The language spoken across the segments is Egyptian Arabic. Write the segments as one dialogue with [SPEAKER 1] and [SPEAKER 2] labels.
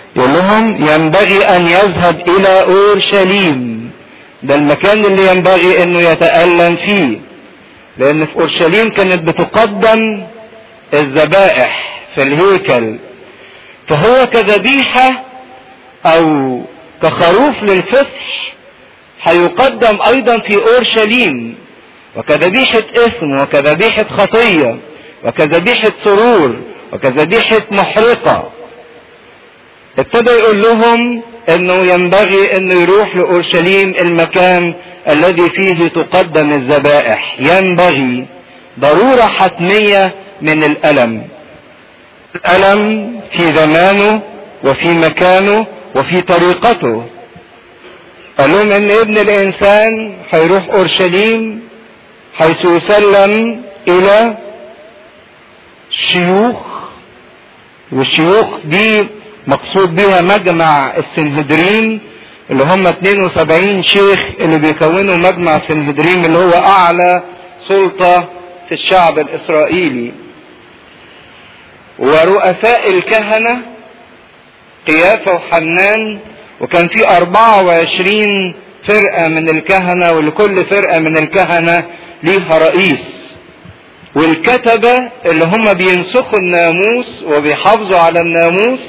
[SPEAKER 1] يقول لهم ينبغي ان يذهب الى اورشليم ده المكان اللي ينبغي انه يتألم فيه لان في اورشليم كانت بتقدم الذبائح في الهيكل فهو كذبيحة او كخروف للفصح هيقدم ايضا في اورشليم وكذبيحة اثم وكذبيحة خطية وكذبيحة سرور وكذبيحة محرقة ابتدى يقول لهم انه ينبغي انه يروح لاورشليم المكان الذي فيه تقدم الذبائح ينبغي ضرورة حتمية من الألم الألم في زمانه وفي مكانه وفي طريقته قال لهم ان ابن الانسان هيروح اورشليم حيث يسلم الى شيوخ والشيوخ دي مقصود بها مجمع السنهدرين اللي هم 72 شيخ اللي بيكونوا مجمع السنهدرين اللي هو اعلى سلطة في الشعب الاسرائيلي ورؤساء الكهنة قيافة وحنان وكان في 24 فرقة من الكهنة ولكل فرقة من الكهنة ليها رئيس والكتبة اللي هم بينسخوا الناموس وبيحافظوا على الناموس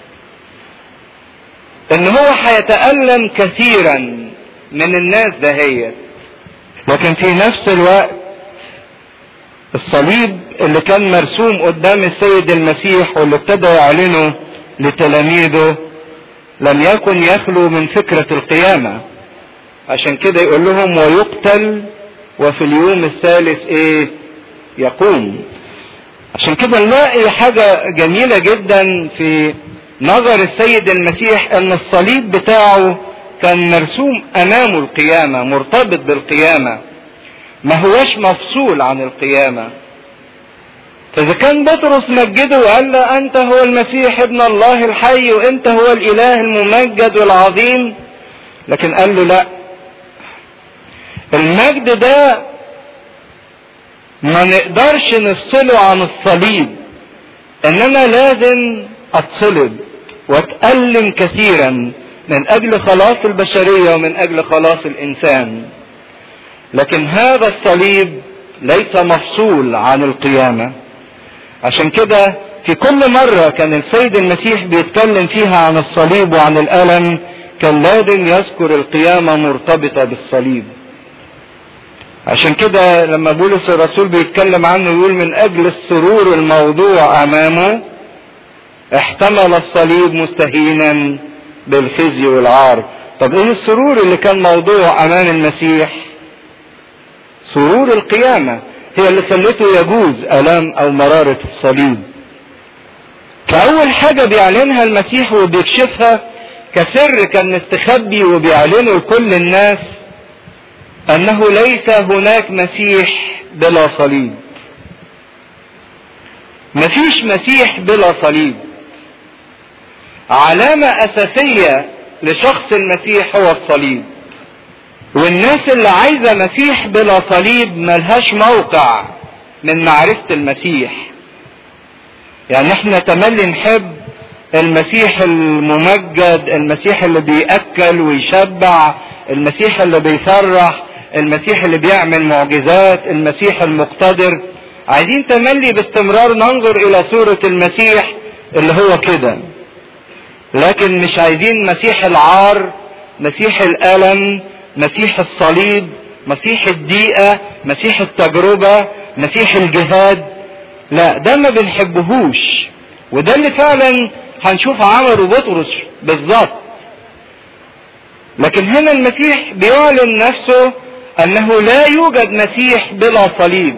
[SPEAKER 1] ان هو هيتألم كثيرا من الناس دهيت لكن في نفس الوقت الصليب اللي كان مرسوم قدام السيد المسيح واللي ابتدى يعلنه لتلاميذه لم يكن يخلو من فكرة القيامة عشان كده يقول لهم ويقتل وفي اليوم الثالث ايه يقوم عشان كده نلاقي حاجة جميلة جدا في نظر السيد المسيح ان الصليب بتاعه كان مرسوم امامه القيامة مرتبط بالقيامة ما هوش مفصول عن القيامة فاذا كان بطرس مجده وقال له انت هو المسيح ابن الله الحي وانت هو الاله الممجد والعظيم لكن قال له لا المجد ده ما نقدرش نفصله عن الصليب اننا لازم اتصلب واتألم كثيرا من اجل خلاص البشرية ومن اجل خلاص الانسان لكن هذا الصليب ليس مفصول عن القيامة عشان كده في كل مرة كان السيد المسيح بيتكلم فيها عن الصليب وعن الألم كان لازم يذكر القيامة مرتبطة بالصليب عشان كده لما بولس الرسول بيتكلم عنه يقول من أجل السرور الموضوع أمامه احتمل الصليب مستهينا بالخزي والعار طب ايه السرور اللي كان موضوع امام المسيح سرور القيامة هي اللي خلته يجوز الام او مرارة الصليب فاول حاجة بيعلنها المسيح وبيكشفها كسر كان مستخبي وبيعلنه لكل الناس انه ليس هناك مسيح بلا صليب مفيش مسيح بلا صليب علامة اساسية لشخص المسيح هو الصليب والناس اللي عايزة مسيح بلا صليب ملهاش موقع من معرفة المسيح يعني احنا تملي نحب المسيح الممجد المسيح اللي بيأكل ويشبع المسيح اللي بيفرح المسيح اللي بيعمل معجزات المسيح المقتدر عايزين تملي باستمرار ننظر الى صورة المسيح اللي هو كده لكن مش عايزين مسيح العار مسيح الألم مسيح الصليب مسيح الضيقة مسيح التجربة مسيح الجهاد لا ده ما بنحبهوش وده اللي فعلا هنشوف عمله بطرس بالظبط لكن هنا المسيح بيعلن نفسه انه لا يوجد مسيح بلا صليب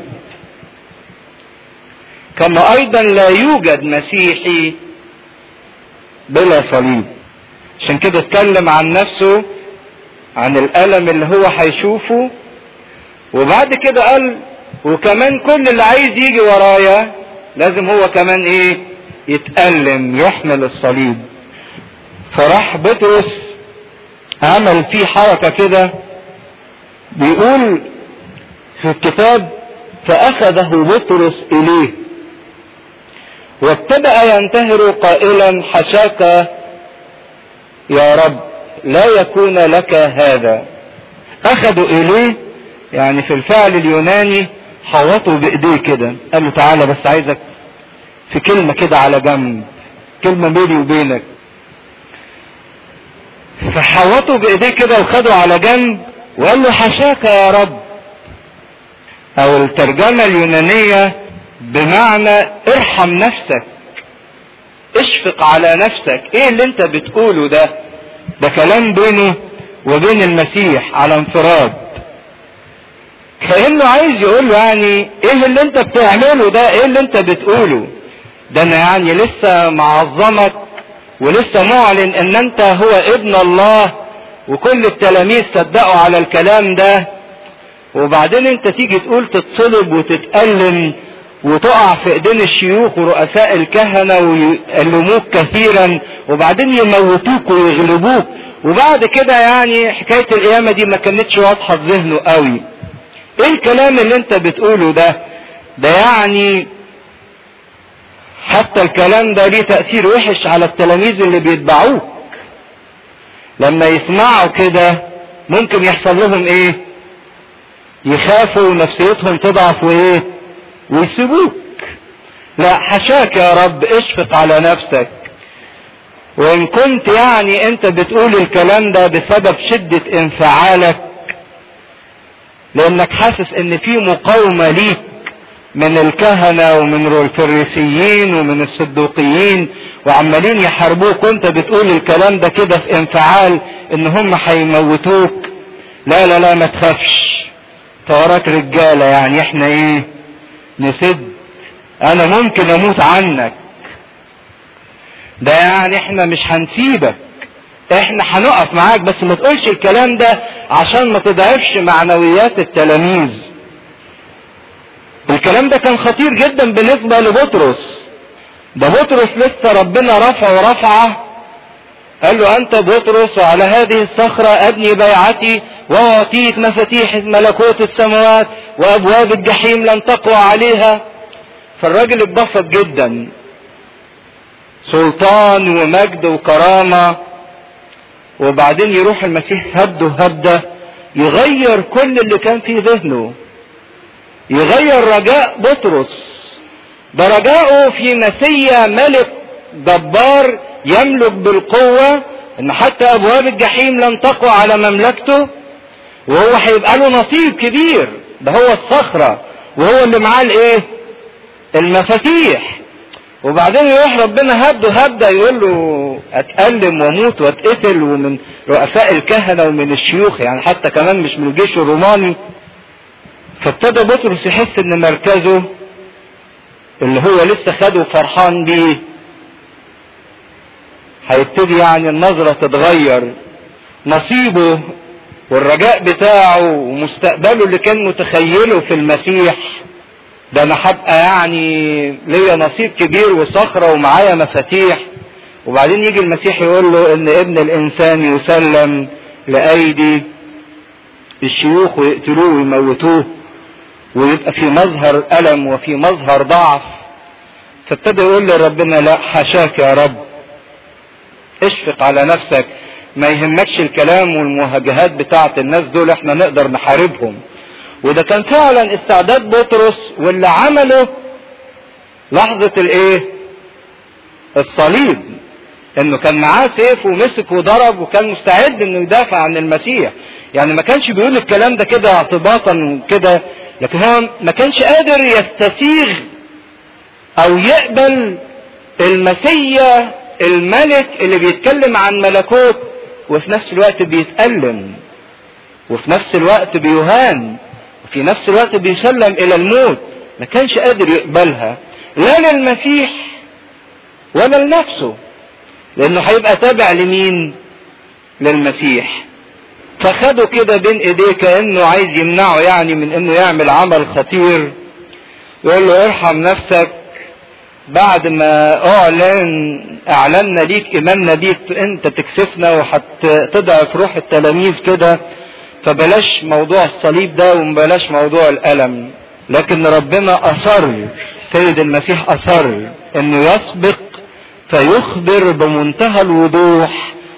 [SPEAKER 1] كما ايضا لا يوجد مسيحي بلا صليب عشان كده اتكلم عن نفسه عن الالم اللي هو هيشوفه وبعد كده قال وكمان كل اللي عايز يجي ورايا لازم هو كمان ايه يتألم يحمل الصليب فراح بطرس عمل فيه حركة كده بيقول في الكتاب فأخذه بطرس إليه وابتدأ ينتهر قائلا حشاك يا رب لا يكون لك هذا اخذوا اليه يعني في الفعل اليوناني حوطوا بايديه كده قال له تعالى بس عايزك في كلمة كده على جنب كلمة بيني وبينك فحوطوا بايديه كده وخدوا على جنب وقال له حشاك يا رب او الترجمة اليونانية بمعنى ارحم نفسك اشفق على نفسك ايه اللي انت بتقوله ده ده كلام بينه وبين المسيح على انفراد كأنه عايز يقول له يعني ايه اللي انت بتعمله ده ايه اللي انت بتقوله ده انا يعني لسه معظمك ولسه معلن ان انت هو ابن الله وكل التلاميذ صدقوا على الكلام ده وبعدين انت تيجي تقول تتصلب وتتألم وتقع في ايدين الشيوخ ورؤساء الكهنة ويألموك كثيرا وبعدين يموتوك ويغلبوك وبعد كده يعني حكاية القيامة دي ما كانتش واضحة في ذهنه قوي ايه الكلام اللي انت بتقوله ده ده يعني حتى الكلام ده ليه تأثير وحش على التلاميذ اللي بيتبعوك لما يسمعوا كده ممكن يحصل لهم ايه يخافوا ونفسيتهم تضعف وايه ويسيبوك لا حشاك يا رب اشفق على نفسك وان كنت يعني انت بتقول الكلام ده بسبب شدة انفعالك لانك حاسس ان في مقاومة ليك من الكهنة ومن الفريسيين ومن الصدوقيين وعمالين يحاربوك وانت بتقول الكلام ده كده في انفعال ان هم هيموتوك لا لا لا ما تخافش وراك رجالة يعني احنا ايه نسد انا ممكن اموت عنك ده يعني احنا مش هنسيبك احنا هنقف معاك بس ما تقولش الكلام ده عشان ما تضعفش معنويات التلاميذ الكلام ده كان خطير جدا بالنسبة لبطرس ده بطرس لسه ربنا رفعه ورفعه قال له انت بطرس وعلى هذه الصخرة ابني بيعتي واعطيك مفاتيح ملكوت السماوات وابواب الجحيم لن تقوى عليها فالراجل اتبسط جدا سلطان ومجد وكرامة وبعدين يروح المسيح هبده هبده يغير كل اللي كان في ذهنه يغير رجاء بطرس ده رجاؤه في مسيا ملك جبار يملك بالقوة ان حتى ابواب الجحيم لن تقوى على مملكته وهو هيبقى له نصيب كبير ده هو الصخرة وهو اللي معاه الايه المفاتيح وبعدين يروح ربنا هبده هبده يقول له اتألم واموت واتقتل ومن رؤساء الكهنة ومن الشيوخ يعني حتى كمان مش من الجيش الروماني فابتدى بطرس يحس ان مركزه اللي هو لسه خده فرحان بيه هيبتدي يعني النظرة تتغير نصيبه والرجاء بتاعه ومستقبله اللي كان متخيله في المسيح ده انا هبقى يعني ليا نصيب كبير وصخرة ومعايا مفاتيح وبعدين يجي المسيح يقول له ان ابن الانسان يسلم لايدي الشيوخ ويقتلوه ويموتوه ويبقى في مظهر ألم وفي مظهر ضعف فابتدى يقول لربنا لا حشاك يا رب اشفق على نفسك ما يهمكش الكلام والمواجهات بتاعت الناس دول احنا نقدر نحاربهم وده كان فعلا استعداد بطرس واللي عمله لحظة الايه الصليب انه كان معاه سيف ومسك وضرب وكان مستعد انه يدافع عن المسيح يعني ما كانش بيقول الكلام ده كده اعتباطا كده لكن هو ما كانش قادر يستسيغ او يقبل المسيا الملك اللي بيتكلم عن ملكوت وفي نفس الوقت بيتألم وفي نفس الوقت بيهان وفي نفس الوقت بيسلم الى الموت ما كانش قادر يقبلها لا للمسيح ولا لنفسه لانه هيبقى تابع لمين للمسيح فخده كده بين ايديه كانه عايز يمنعه يعني من انه يعمل عمل خطير يقول له ارحم نفسك بعد ما اعلن اعلنا ليك ايماننا بيك انت تكسفنا وهتضعف روح التلاميذ كده فبلاش موضوع الصليب ده وبلاش موضوع الالم لكن ربنا اصر سيد المسيح اصر انه يسبق فيخبر بمنتهى الوضوح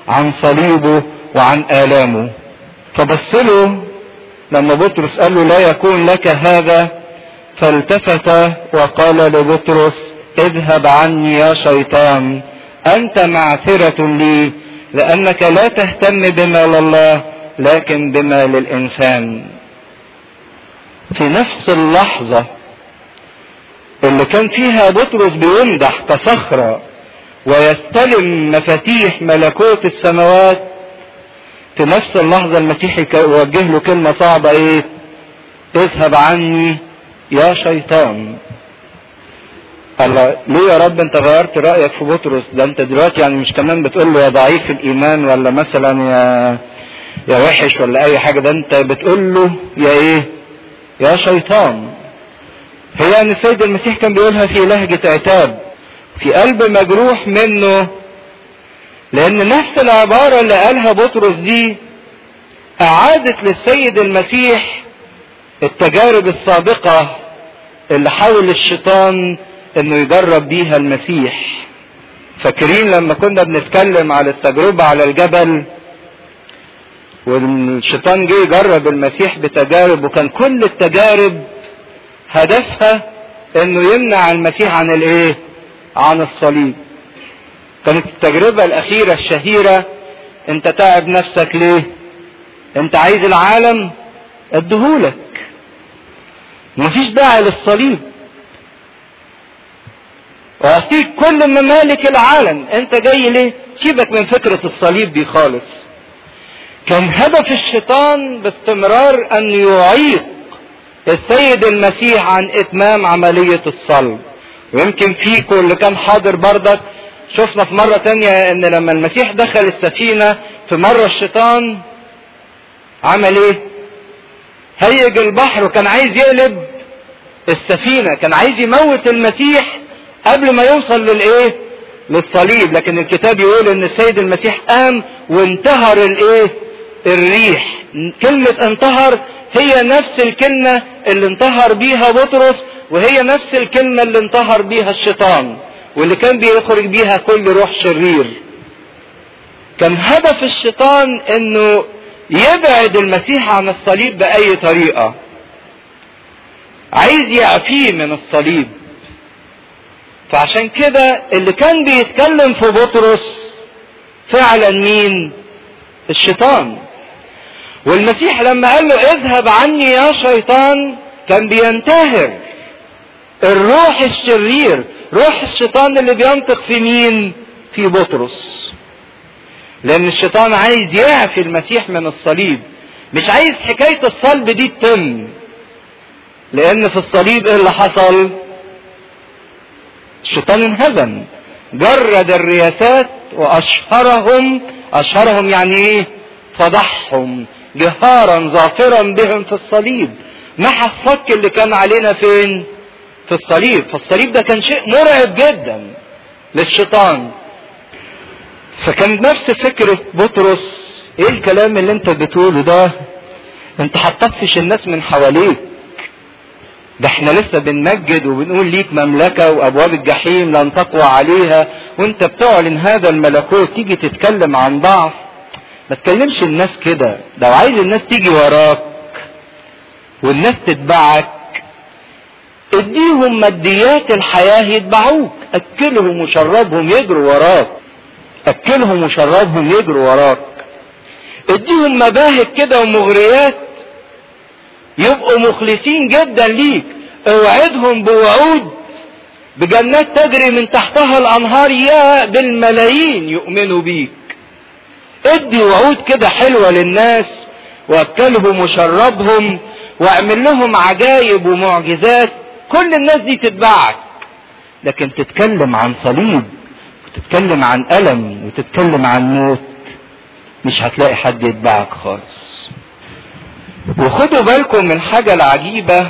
[SPEAKER 1] عن صليبه وعن آلامه فبص له لما بطرس قال له لا يكون لك هذا فالتفت وقال لبطرس اذهب عني يا شيطان انت معثرة لي لانك لا تهتم بما لله لكن بما للانسان في نفس اللحظة اللي كان فيها بطرس بيمدح كصخرة ويستلم مفاتيح ملكوت السماوات في نفس اللحظة المسيح يوجه له كلمة صعبة ايه اذهب عني يا شيطان الله ليه يا رب انت غيرت رأيك في بطرس ده انت دلوقتي يعني مش كمان بتقول له يا ضعيف الايمان ولا مثلا يا يا وحش ولا اي حاجة ده انت بتقول له يا ايه يا شيطان هي ان السيد المسيح كان بيقولها في لهجة عتاب في قلب مجروح منه لان نفس العبارة اللي قالها بطرس دي اعادت للسيد المسيح التجارب السابقة اللي حاول الشيطان انه يجرب بيها المسيح فاكرين لما كنا بنتكلم على التجربة على الجبل والشيطان جه يجرب المسيح بتجارب وكان كل التجارب هدفها انه يمنع المسيح عن الايه عن الصليب كانت التجربة الاخيرة الشهيرة انت تعب نفسك ليه انت عايز العالم اديهولك مفيش داعي للصليب واعطيك كل ممالك العالم انت جاي ليه سيبك من فكرة الصليب دي خالص كان هدف الشيطان باستمرار ان يعيق السيد المسيح عن اتمام عملية الصلب ويمكن فيكم اللي كان حاضر بردك شفنا في مرة تانية ان لما المسيح دخل السفينة في مرة الشيطان عمل ايه هيج البحر وكان عايز يقلب السفينة كان عايز يموت المسيح قبل ما يوصل للايه للصليب لكن الكتاب يقول ان السيد المسيح قام وانتهر الايه الريح كلمة انتهر هي نفس الكلمة اللي انتهر بيها بطرس وهي نفس الكلمة اللي انتهر بيها الشيطان واللي كان بيخرج بيها كل روح شرير كان هدف الشيطان انه يبعد المسيح عن الصليب بأي طريقة عايز يعفيه من الصليب فعشان كده اللي كان بيتكلم في بطرس فعلا مين الشيطان والمسيح لما قال له اذهب عني يا شيطان كان بينتهر الروح الشرير روح الشيطان اللي بينطق في مين في بطرس لان الشيطان عايز يعفي المسيح من الصليب مش عايز حكاية الصلب دي تتم لان في الصليب ايه اللي حصل الشيطان انهزم جرد الرياسات واشهرهم اشهرهم يعني ايه فضحهم جهارا ظافرا بهم في الصليب محى الصك اللي كان علينا فين في الصليب فالصليب ده كان شيء مرعب جدا للشيطان فكان نفس فكرة بطرس ايه الكلام اللي انت بتقوله ده انت هتطفش الناس من حواليك ده احنا لسه بنمجد وبنقول ليك مملكة وابواب الجحيم لن تقوى عليها وانت بتعلن هذا الملكوت تيجي تتكلم عن ضعف ما تكلمش الناس كده لو عايز الناس تيجي وراك والناس تتبعك اديهم ماديات الحياة يتبعوك اكلهم وشربهم يجروا وراك اكلهم وشربهم يجروا وراك اديهم مباهج كده ومغريات يبقوا مخلصين جدا ليك اوعدهم بوعود بجنات تجري من تحتها الانهار يا بالملايين يؤمنوا بيك ادي وعود كده حلوة للناس واكلهم وشربهم واعمل لهم عجايب ومعجزات كل الناس دي تتبعك لكن تتكلم عن صليب وتتكلم عن ألم وتتكلم عن موت مش هتلاقي حد يتبعك خالص وخدوا بالكم من حاجة العجيبة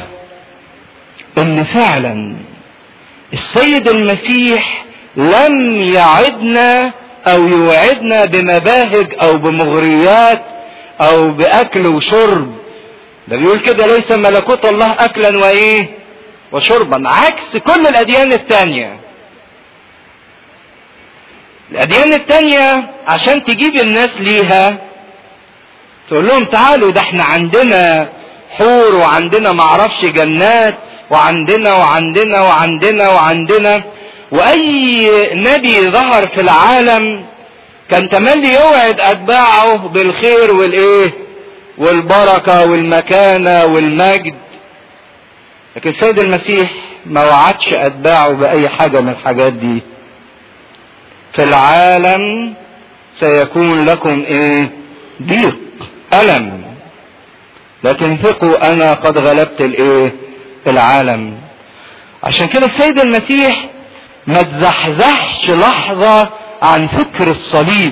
[SPEAKER 1] ان فعلا السيد المسيح لم يعدنا او يوعدنا بمباهج او بمغريات او باكل وشرب ده بيقول كده ليس ملكوت الله اكلا وايه وشربا عكس كل الاديان الثانيه الاديان التانية عشان تجيب الناس ليها تقول لهم تعالوا ده احنا عندنا حور وعندنا معرفش جنات وعندنا وعندنا وعندنا وعندنا واي نبي ظهر في العالم كان تملي يوعد اتباعه بالخير والايه والبركه والمكانه والمجد لكن السيد المسيح ما وعدش اتباعه باي حاجه من الحاجات دي في العالم سيكون لكم ايه ضيق الم لكن ثقوا انا قد غلبت الايه العالم عشان كده السيد المسيح ما تزحزحش لحظة عن فكر الصليب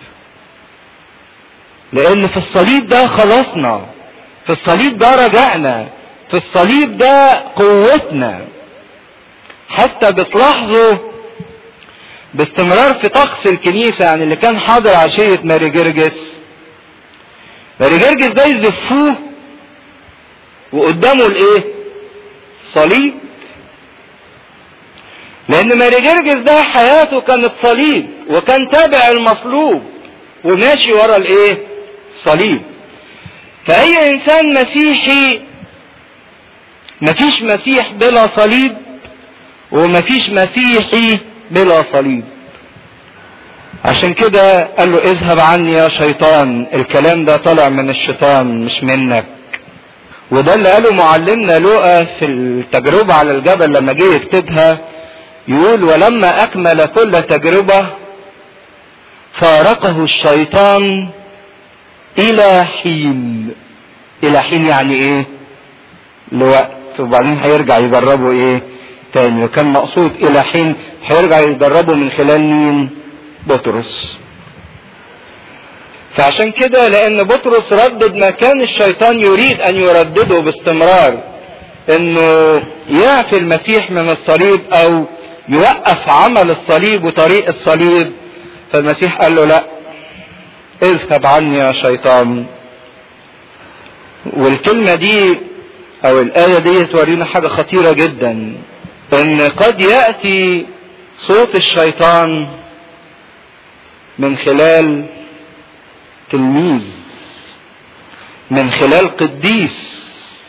[SPEAKER 1] لان في الصليب ده خلصنا في الصليب ده رجعنا في الصليب ده قوتنا حتى بتلاحظوا باستمرار في طقس الكنيسة يعني اللي كان حاضر عشية ماري جرجس ماري جرجس ده يزفوه وقدامه الايه صليب لان ماري جرجس ده حياته كانت صليب وكان تابع المصلوب وماشي ورا الايه صليب فاي انسان مسيحي مفيش مسيح بلا صليب ومفيش مسيحي بلا صليب عشان كده قال له اذهب عني يا شيطان الكلام ده طلع من الشيطان مش منك وده اللي قاله معلمنا لوقا في التجربة على الجبل لما جه يكتبها يقول ولما أكمل كل تجربة فارقه الشيطان إلى حين إلى حين يعني إيه؟ لوقت وبعدين هيرجع يجربه إيه؟ تاني وكان مقصود إلى حين هيرجع يجربه من خلال مين؟ بطرس فعشان كده لان بطرس ردد ما كان الشيطان يريد ان يردده باستمرار انه يعفي المسيح من الصليب او يوقف عمل الصليب وطريق الصليب فالمسيح قال له لا اذهب عني يا شيطان والكلمة دي او الآية دي تورينا حاجة خطيرة جدا ان قد يأتي صوت الشيطان من خلال تلميذ من خلال قديس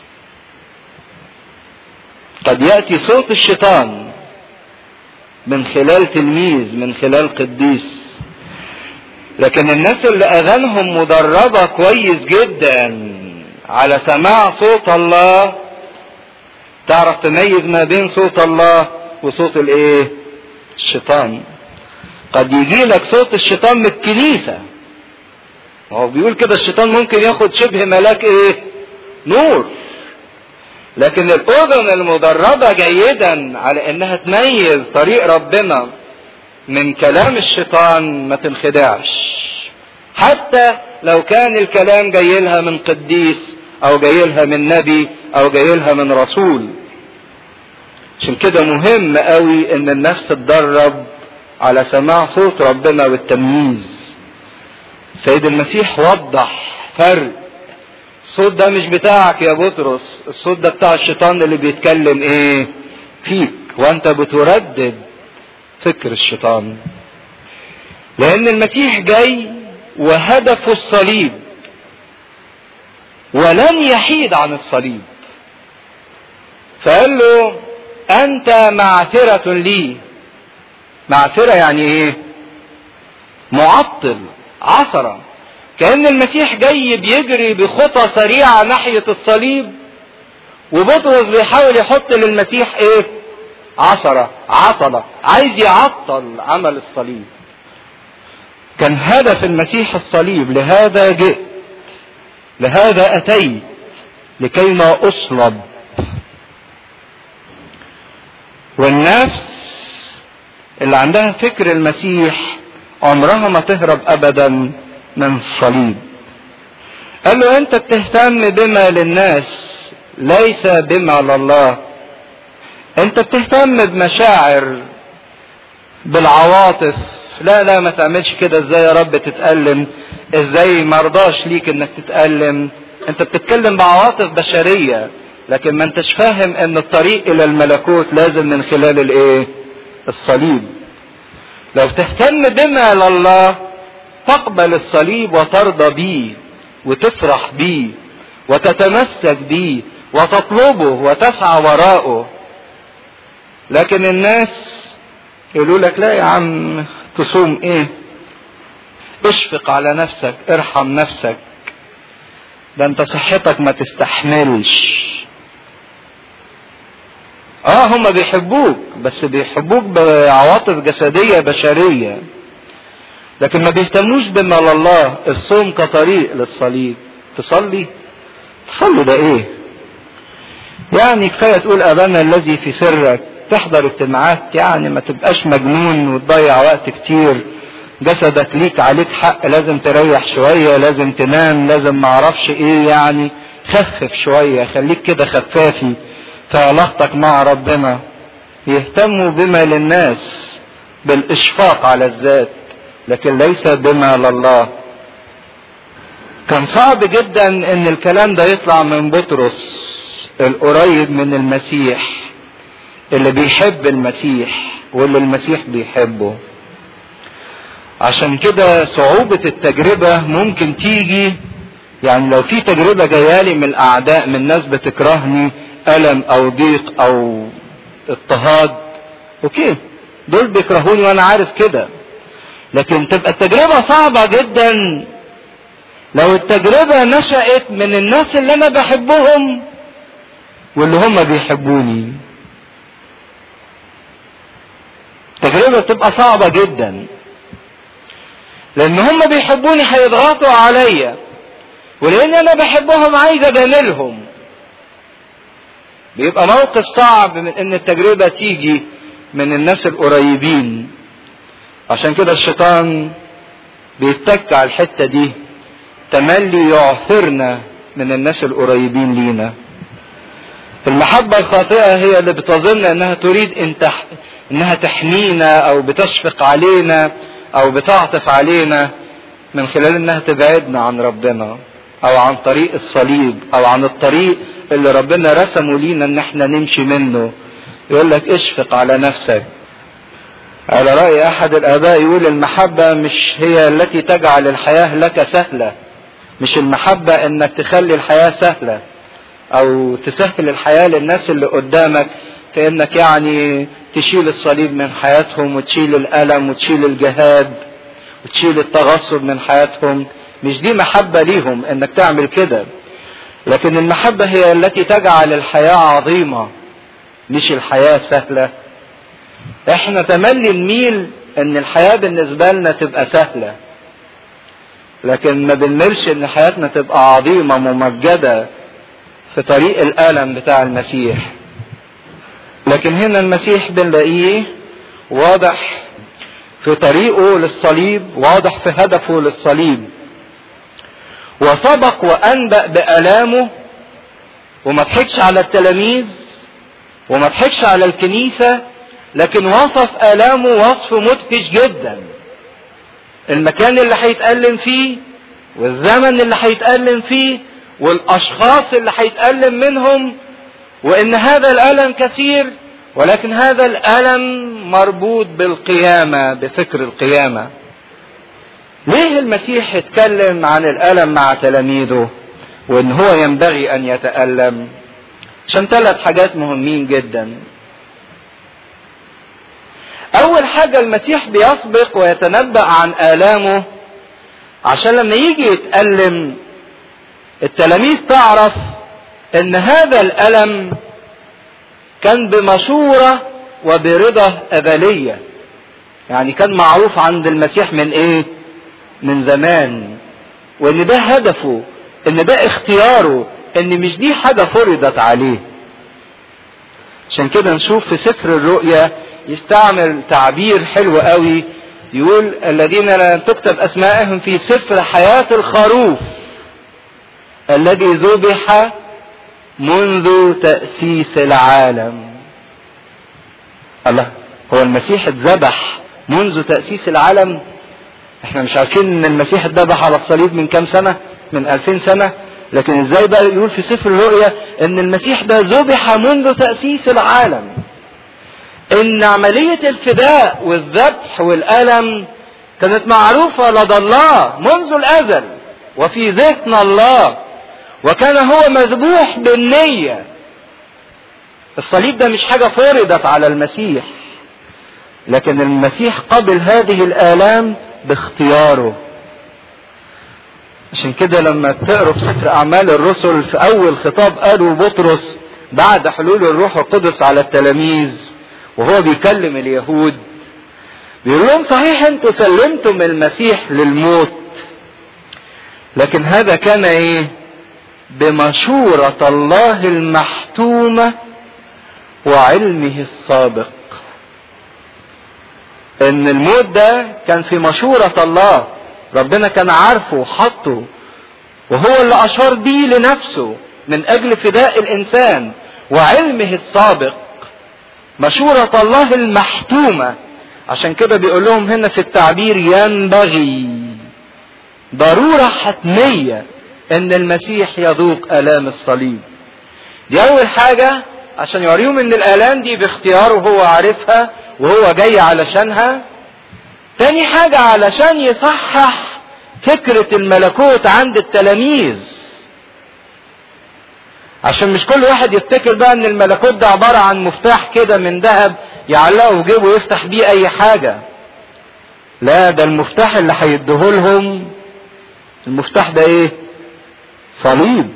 [SPEAKER 1] قد ياتي صوت الشيطان من خلال تلميذ من خلال قديس لكن الناس اللي اذانهم مدربه كويس جدا على سماع صوت الله تعرف تميز ما بين صوت الله وصوت الايه الشيطان قد يجي لك صوت الشيطان من الكنيسه هو بيقول كده الشيطان ممكن ياخد شبه ملاك ايه نور لكن الاذن المدربه جيدا على انها تميز طريق ربنا من كلام الشيطان ما تنخدعش حتى لو كان الكلام جاي لها من قديس او جاي لها من نبي او جاي لها من رسول عشان كده مهم قوي ان النفس تدرب على سماع صوت ربنا والتمييز سيد المسيح وضح فرق الصوت ده مش بتاعك يا بطرس الصوت ده بتاع الشيطان اللي بيتكلم ايه فيك وانت بتردد فكر الشيطان لان المسيح جاي وهدفه الصليب ولن يحيد عن الصليب فقال له انت معثرة لي معثرة يعني ايه معطل عثرة كأن المسيح جاي بيجري بخطى سريعة ناحية الصليب وبطرس بيحاول يحط للمسيح ايه عثرة عطلة عايز يعطل عمل الصليب كان هدف المسيح الصليب لهذا جئت لهذا اتيت لكي ما اصلب والنفس اللي عندها فكر المسيح عمرها ما تهرب ابدا من الصليب قال له انت بتهتم بما للناس ليس بما لله انت بتهتم بمشاعر بالعواطف لا لا ما تعملش كده ازاي يا رب تتألم ازاي مرضاش ليك انك تتألم انت بتتكلم بعواطف بشرية لكن ما انتش فاهم ان الطريق الى الملكوت لازم من خلال الايه الصليب لو تهتم بما لله تقبل الصليب وترضى بيه وتفرح بيه وتتمسك بيه وتطلبه وتسعى وراءه لكن الناس يقولوا لك لا يا عم تصوم ايه اشفق على نفسك ارحم نفسك ده انت صحتك ما تستحملش اه هم بيحبوك بس بيحبوك بعواطف جسدية بشرية لكن ما بيهتموش بما لله الصوم كطريق للصليب تصلي تصلي ده ايه يعني كفاية تقول ابانا الذي في سرك تحضر اجتماعات يعني ما تبقاش مجنون وتضيع وقت كتير جسدك ليك عليك حق لازم تريح شوية لازم تنام لازم معرفش ايه يعني خفف شوية خليك كده خفافي في علاقتك مع ربنا يهتموا بما للناس بالاشفاق على الذات لكن ليس بما لله كان صعب جدا ان الكلام ده يطلع من بطرس القريب من المسيح اللي بيحب المسيح واللي المسيح بيحبه عشان كده صعوبة التجربة ممكن تيجي يعني لو في تجربة جايالي من الأعداء من ناس بتكرهني ألم أو ضيق أو اضطهاد أوكي دول بيكرهوني وأنا عارف كده لكن تبقى التجربة صعبة جدا لو التجربة نشأت من الناس اللي أنا بحبهم واللي هم بيحبوني التجربة بتبقى صعبة جدا لأن هم بيحبوني هيضغطوا عليا ولأن أنا بحبهم عايز أجاملهم بيبقى موقف صعب من ان التجربة تيجي من الناس القريبين عشان كده الشيطان بيتك على الحتة دي تملي يعثرنا من الناس القريبين لينا المحبة الخاطئة هي اللي بتظن انها تريد ان تح... انها تحمينا او بتشفق علينا او بتعطف علينا من خلال انها تبعدنا عن ربنا او عن طريق الصليب او عن الطريق اللي ربنا رسمه لينا ان احنا نمشي منه يقول لك اشفق على نفسك على رأي احد الاباء يقول المحبة مش هي التي تجعل الحياة لك سهلة مش المحبة انك تخلي الحياة سهلة او تسهل الحياة للناس اللي قدامك في انك يعني تشيل الصليب من حياتهم وتشيل الالم وتشيل الجهاد وتشيل التغصب من حياتهم مش دي محبة ليهم انك تعمل كده لكن المحبة هي التي تجعل الحياة عظيمة مش الحياة سهلة احنا تملي نميل ان الحياة بالنسبة لنا تبقى سهلة لكن ما بنميلش ان حياتنا تبقى عظيمة ممجدة في طريق الالم بتاع المسيح لكن هنا المسيح بنلاقيه واضح في طريقه للصليب واضح في هدفه للصليب وسبق وانبأ بآلامه وما ضحكش على التلاميذ وما ضحكش على الكنيسة لكن وصف آلامه وصف مدهش جدا المكان اللي هيتألم فيه والزمن اللي هيتألم فيه والأشخاص اللي هيتألم منهم وإن هذا الألم كثير ولكن هذا الألم مربوط بالقيامة بفكر القيامة ليه المسيح اتكلم عن الألم مع تلاميذه وإن هو ينبغي أن يتألم عشان ثلاث حاجات مهمين جدا أول حاجة المسيح بيسبق ويتنبأ عن آلامه عشان لما يجي يتألم التلاميذ تعرف ان هذا الالم كان بمشورة وبرضا ازلية يعني كان معروف عند المسيح من ايه من زمان وان ده هدفه ان ده اختياره ان مش دي حاجة فرضت عليه عشان كده نشوف في سفر الرؤيا يستعمل تعبير حلو قوي يقول الذين لا تكتب اسمائهم في سفر حياة الخروف الذي ذبح منذ تأسيس العالم الله هو المسيح اتذبح منذ تأسيس العالم احنا مش عارفين ان المسيح اتذبح على الصليب من كام سنة من ألفين سنة لكن ازاي بقى يقول في سفر الرؤيا ان المسيح ده ذبح منذ تأسيس العالم ان عملية الفداء والذبح والألم كانت معروفة لدى الله منذ الأزل وفي ذهن الله وكان هو مذبوح بالنية الصليب ده مش حاجة فرضت على المسيح لكن المسيح قبل هذه الآلام باختياره عشان كده لما تقروا في سفر أعمال الرسل في أول خطاب قالوا بطرس بعد حلول الروح القدس على التلاميذ وهو بيكلم اليهود بيقول لهم صحيح انتوا سلمتم المسيح للموت لكن هذا كان ايه بمشورة الله المحتومة وعلمه السابق ان الموت ده كان في مشورة الله ربنا كان عارفه وحطه وهو اللي اشار بيه لنفسه من اجل فداء الانسان وعلمه السابق مشورة الله المحتومة عشان كده بيقول لهم هنا في التعبير ينبغي ضرورة حتمية ان المسيح يذوق الام الصليب دي اول حاجة عشان يوريهم ان الالام دي باختياره هو عارفها وهو جاي علشانها تاني حاجة علشان يصحح فكرة الملكوت عند التلاميذ عشان مش كل واحد يفتكر بقى ان الملكوت ده عبارة عن مفتاح كده من ذهب يعلقه في جيبه ويفتح بيه اي حاجة لا ده المفتاح اللي هيديهولهم المفتاح ده ايه صليب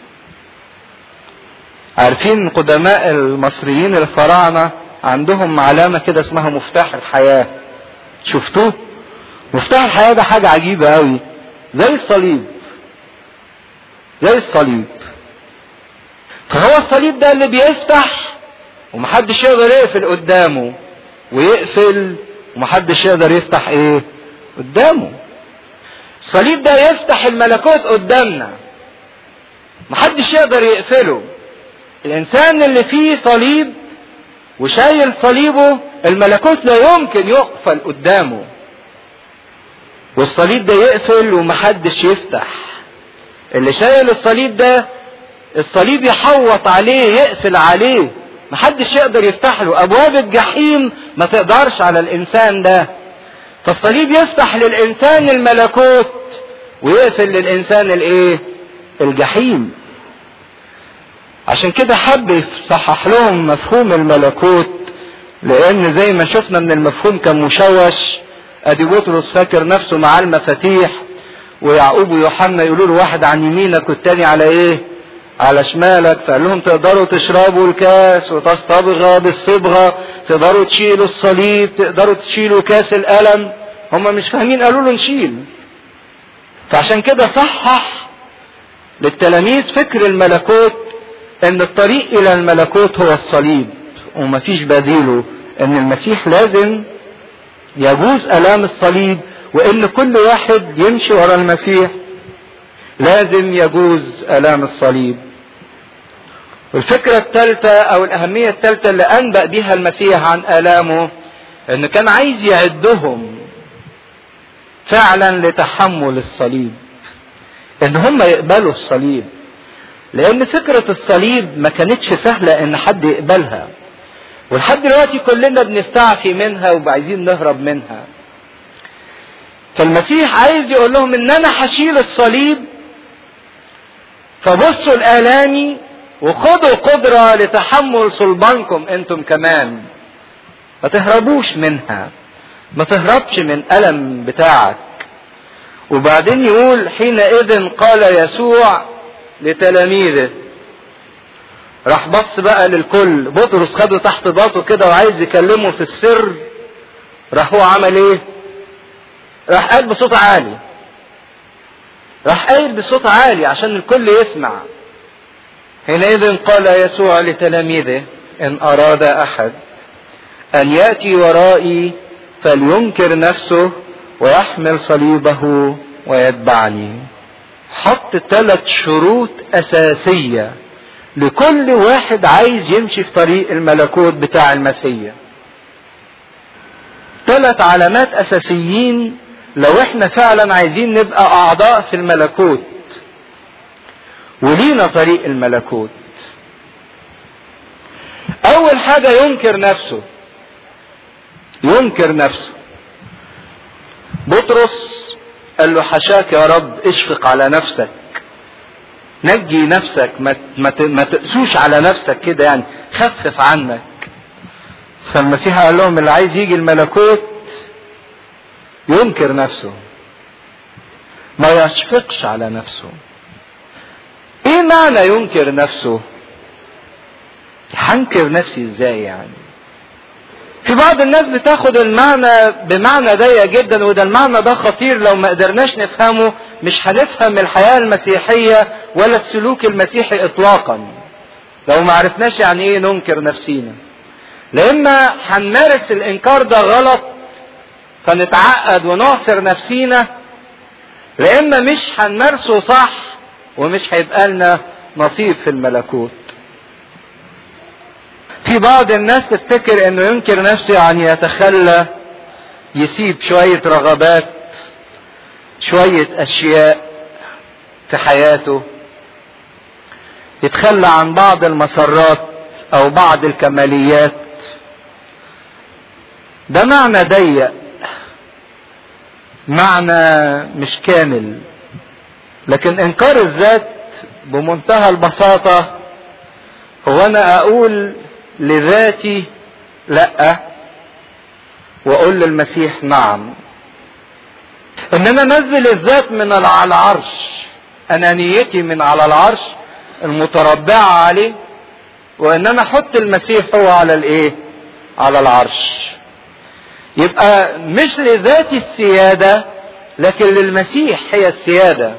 [SPEAKER 1] عارفين قدماء المصريين الفراعنة عندهم علامة كده اسمها مفتاح الحياة شفتوه مفتاح الحياة ده حاجة عجيبة قوي زي الصليب زي الصليب فهو الصليب ده اللي بيفتح ومحدش يقدر يقفل قدامه ويقفل ومحدش يقدر يفتح ايه قدامه الصليب ده يفتح الملكوت قدامنا محدش يقدر يقفله الانسان اللي فيه صليب وشايل صليبه الملكوت لا يمكن يقفل قدامه والصليب ده يقفل ومحدش يفتح اللي شايل الصليب ده الصليب يحوط عليه يقفل عليه محدش يقدر يفتح له ابواب الجحيم ما تقدرش على الانسان ده فالصليب يفتح للانسان الملكوت ويقفل للانسان الايه الجحيم عشان كده حب يصحح لهم مفهوم الملكوت لان زي ما شفنا ان المفهوم كان مشوش ادي بطرس فاكر نفسه معاه المفاتيح ويعقوب ويوحنا يقولوا له واحد عن يمينك والتاني على ايه على شمالك فقال لهم تقدروا تشربوا الكاس وتصطبغ بالصبغة تقدروا تشيلوا الصليب تقدروا تشيلوا كاس الألم هم مش فاهمين قالوا له نشيل فعشان كده صحح للتلاميذ فكر الملكوت ان الطريق الى الملكوت هو الصليب ومفيش بديله ان المسيح لازم يجوز الام الصليب وان كل واحد يمشي ورا المسيح لازم يجوز الام الصليب والفكرة الثالثة او الاهمية الثالثة اللي انبأ بها المسيح عن الامه انه كان عايز يعدهم فعلا لتحمل الصليب ان هم يقبلوا الصليب لان فكرة الصليب ما كانتش سهلة ان حد يقبلها ولحد دلوقتي كلنا بنستعفي منها وعايزين نهرب منها فالمسيح عايز يقول لهم ان انا هشيل الصليب فبصوا لآلامي وخدوا قدرة لتحمل صلبانكم انتم كمان ما تهربوش منها ما تهربش من ألم بتاعك وبعدين يقول حينئذ قال يسوع لتلاميذه راح بص بقى للكل بطرس خده تحت باطه كده وعايز يكلمه في السر راح هو عمل ايه راح قال بصوت عالي راح قايل بصوت عالي عشان الكل يسمع حينئذ قال يسوع لتلاميذه ان اراد احد ان ياتي ورائي فلينكر نفسه ويحمل صليبه ويتبعني حط ثلاث شروط اساسيه لكل واحد عايز يمشي في طريق الملكوت بتاع المسيح ثلاث علامات اساسيين لو احنا فعلا عايزين نبقى اعضاء في الملكوت ولينا طريق الملكوت اول حاجه ينكر نفسه ينكر نفسه بطرس قال له حشاك يا رب اشفق على نفسك نجي نفسك ما ما تقسوش على نفسك كده يعني خفف عنك فالمسيح قال لهم اللي عايز يجي الملكوت ينكر نفسه ما يشفقش على نفسه ايه معنى ينكر نفسه هنكر نفسي ازاي يعني في بعض الناس بتاخد المعنى بمعنى ضيق جدا وده المعنى ده خطير لو ما قدرناش نفهمه مش هنفهم الحياة المسيحية ولا السلوك المسيحي اطلاقا لو ما عرفناش يعني ايه ننكر نفسينا لإما هنمارس الإنكار ده غلط فنتعقد ونعصر نفسينا لإما مش هنمارسه صح ومش هيبقى لنا نصيب في الملكوت في بعض الناس تفتكر انه ينكر نفسه يعني يتخلى يسيب شوية رغبات شوية اشياء في حياته يتخلى عن بعض المسرات او بعض الكماليات ده معنى ضيق معنى مش كامل لكن انكار الذات بمنتهى البساطة هو انا اقول لذاتي لا واقول للمسيح نعم ان انا انزل الذات من على العرش انانيتي من على العرش المتربعة عليه وان انا احط المسيح هو على الايه على العرش يبقى مش لذاتي السيادة لكن للمسيح هي السيادة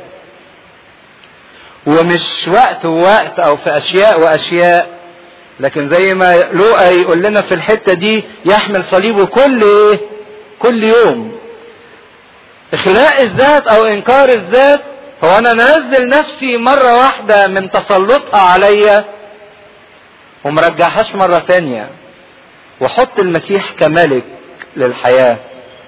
[SPEAKER 1] ومش وقت ووقت او في اشياء واشياء لكن زي ما لوقا يقول لنا في الحته دي يحمل صليبه كل ايه؟ كل يوم. اخلاء الذات او انكار الذات هو انا انزل نفسي مره واحده من تسلطها عليا ومرجعهاش مره تانية وحط المسيح كملك للحياه.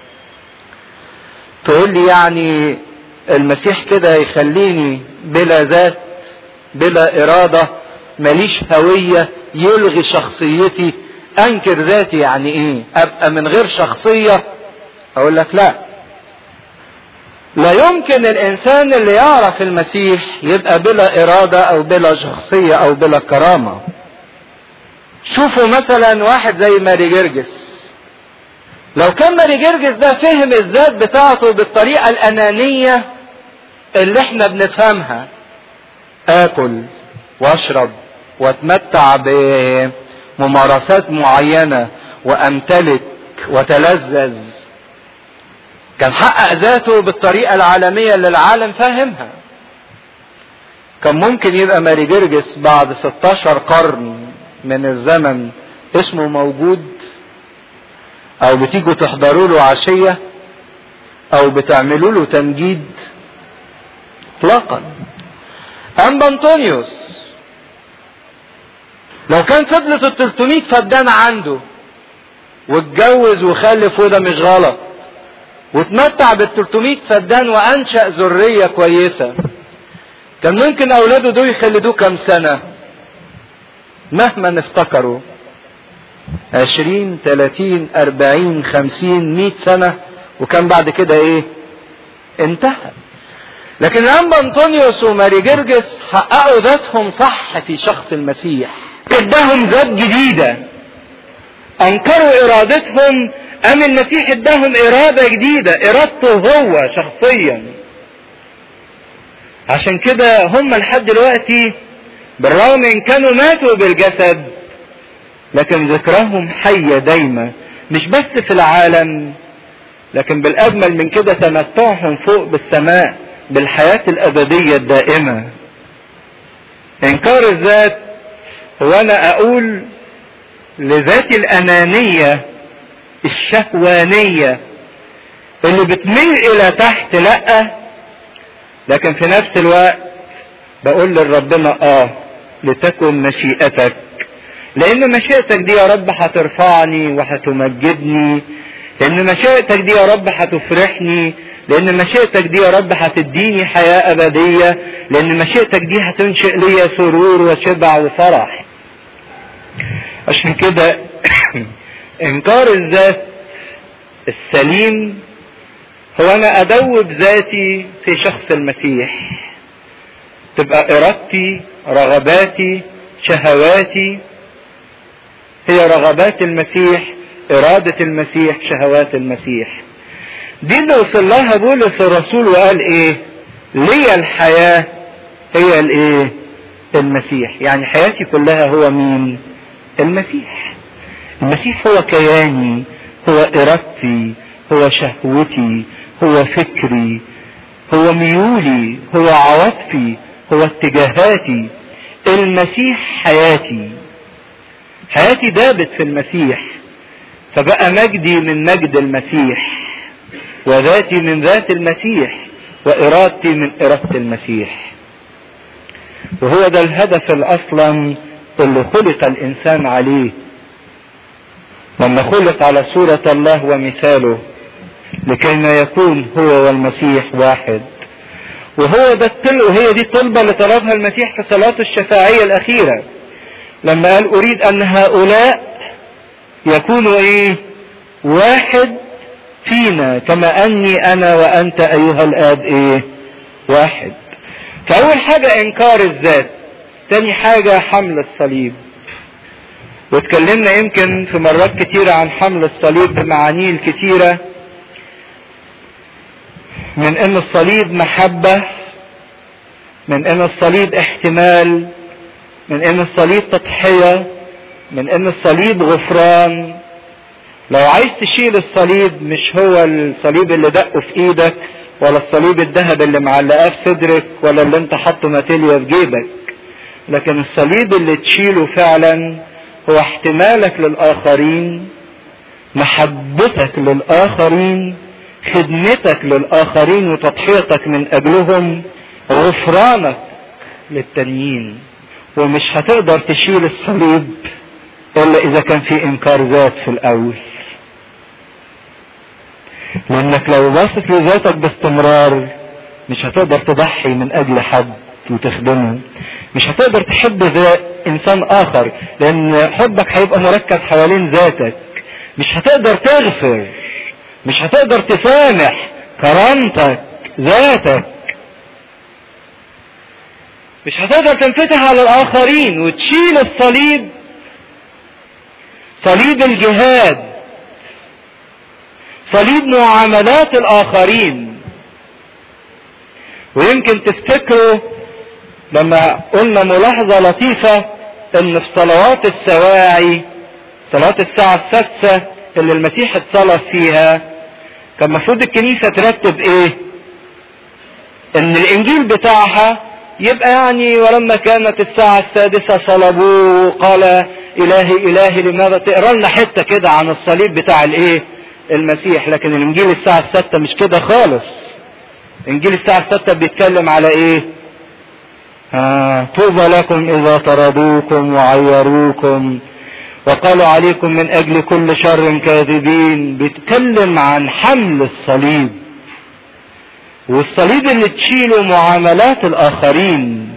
[SPEAKER 1] تقول لي يعني المسيح كده يخليني بلا ذات بلا اراده ماليش هويه يلغي شخصيتي انكر ذاتي يعني ايه ابقى من غير شخصيه اقول لك لا لا يمكن الانسان اللي يعرف المسيح يبقى بلا اراده او بلا شخصيه او بلا كرامه شوفوا مثلا واحد زي ماري جرجس لو كان ماري جرجس ده فهم الذات بتاعته بالطريقه الانانيه اللي احنا بنفهمها اكل واشرب واتمتع بممارسات معينة وامتلك وتلذذ كان حقق ذاته بالطريقة العالمية اللي العالم فاهمها كان ممكن يبقى ماري جرجس بعد 16 قرن من الزمن اسمه موجود او بتيجوا تحضروا له عشية او بتعملوا له تمجيد اطلاقا انبا انطونيوس لو كان فضلت ال 300 فدان عنده واتجوز وخلف وده مش غلط واتمتع بال 300 فدان وانشا ذريه كويسه كان ممكن اولاده دول يخلدوه كام سنه مهما افتكروا عشرين تلاتين اربعين خمسين مئة سنة وكان بعد كده ايه انتهى لكن الانبا انطونيوس وماري جرجس حققوا ذاتهم صح في شخص المسيح اداهم ذات جديدة انكروا ارادتهم ام المسيح اداهم ارادة جديدة ارادته هو شخصيا عشان كده هم لحد دلوقتي بالرغم ان كانوا ماتوا بالجسد لكن ذكرهم حية دايما مش بس في العالم لكن بالاجمل من كده تمتعهم فوق بالسماء بالحياة الابدية الدائمة انكار الذات هو انا اقول لذاتي الانانية الشهوانية اللي بتميل الى تحت لا لكن في نفس الوقت بقول لربنا اه لتكن مشيئتك لان مشيئتك دي يا رب هترفعني وهتمجدني لان مشيئتك دي يا رب هتفرحني لان مشيئتك دي يا رب هتديني حياة ابدية لان مشيئتك دي هتنشئ لي سرور وشبع وفرح عشان كده انكار الذات السليم هو انا ادوب ذاتي في شخص المسيح تبقى ارادتي رغباتي شهواتي هي رغبات المسيح ارادة المسيح شهوات المسيح دي اللي وصل لها بولس الرسول وقال ايه لي الحياة هي الايه المسيح يعني حياتي كلها هو مين المسيح المسيح هو كياني هو ارادتي هو شهوتي هو فكري هو ميولي هو عواطفي هو اتجاهاتي المسيح حياتي حياتي دابت في المسيح فبقى مجدي من مجد المسيح وذاتي من ذات المسيح وارادتي من اراده المسيح وهو ده الهدف الاصلا اللي خلق الانسان عليه لما خلق على صورة الله ومثاله لكي ما يكون هو والمسيح واحد وهو ده الطلب وهي دي الطلبة اللي طلبها المسيح في صلاته الشفاعية الأخيرة لما قال أريد أن هؤلاء يكونوا إيه واحد فينا كما أني أنا وأنت أيها الآب إيه واحد فأول حاجة إنكار الذات تاني حاجة حمل الصليب واتكلمنا يمكن في مرات كتيرة عن حمل الصليب بمعانيه الكتيرة من ان الصليب محبة من ان الصليب احتمال من ان الصليب تضحية من ان الصليب غفران لو عايز تشيل الصليب مش هو الصليب اللي دقه في ايدك ولا الصليب الذهب اللي معلقاه في صدرك ولا اللي انت حاطه ماتيليا في جيبك لكن الصليب اللي تشيله فعلا هو احتمالك للآخرين محبتك للآخرين خدمتك للآخرين وتضحيتك من أجلهم غفرانك للتانيين ومش هتقدر تشيل الصليب إلا إذا كان في إنكار ذات في الأول لأنك لو باصص لذاتك باستمرار مش هتقدر تضحي من أجل حد وتخدمه مش هتقدر تحب ذات انسان اخر لان حبك هيبقى مركز حوالين ذاتك مش هتقدر تغفر مش هتقدر تسامح كرامتك ذاتك مش هتقدر تنفتح على الاخرين وتشيل الصليب صليب الجهاد صليب معاملات الاخرين ويمكن تفتكروا لما قلنا ملاحظة لطيفة ان في صلوات السواعي صلاة الساعة السادسة اللي المسيح اتصلى فيها كان المفروض الكنيسة ترتب ايه ان الانجيل بتاعها يبقى يعني ولما كانت الساعة السادسة صلبوه قال الهي الهي لماذا تقرا لنا حتة كده عن الصليب بتاع الايه المسيح لكن الانجيل الساعة الستة مش كده خالص انجيل الساعة الستة بيتكلم على ايه آه طوبى لكم اذا طردوكم وعيروكم وقالوا عليكم من اجل كل شر كاذبين بيتكلم عن حمل الصليب والصليب اللي تشيله معاملات الاخرين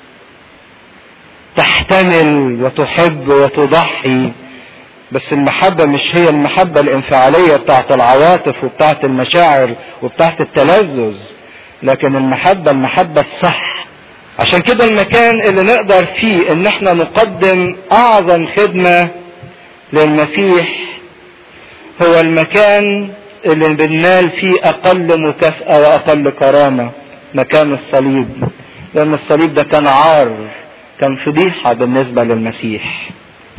[SPEAKER 1] تحتمل وتحب وتضحي بس المحبة مش هي المحبة الانفعالية بتاعت العواطف وبتاعت المشاعر وبتاعت التلذذ لكن المحبة المحبة الصح عشان كده المكان اللي نقدر فيه ان احنا نقدم اعظم خدمة للمسيح هو المكان اللي بننال فيه اقل مكافأة واقل كرامة مكان الصليب لان الصليب ده كان عار كان فضيحة بالنسبة للمسيح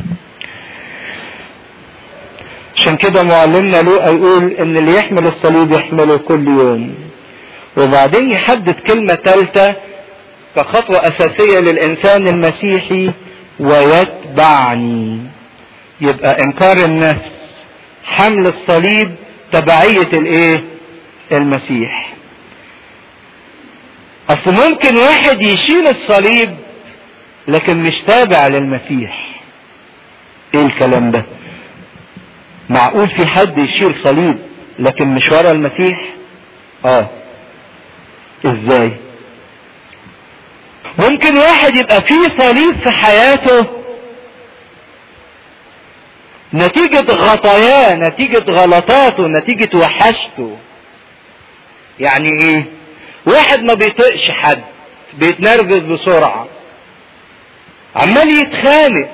[SPEAKER 1] عشان كده معلمنا لوقا يقول ان اللي يحمل الصليب يحمله كل يوم وبعدين يحدد كلمة ثالثة كخطوة أساسية للإنسان المسيحي ويتبعني يبقى إنكار النفس حمل الصليب تبعية الإيه؟ المسيح أصل ممكن واحد يشيل الصليب لكن مش تابع للمسيح إيه الكلام ده؟ معقول في حد يشيل صليب لكن مش ورا المسيح؟ آه إزاي؟ ممكن واحد يبقى فيه صليب في حياته نتيجة غطاياه نتيجة غلطاته نتيجة وحشته يعني ايه واحد ما بيطقش حد بيتنرفز بسرعة عمال يتخانق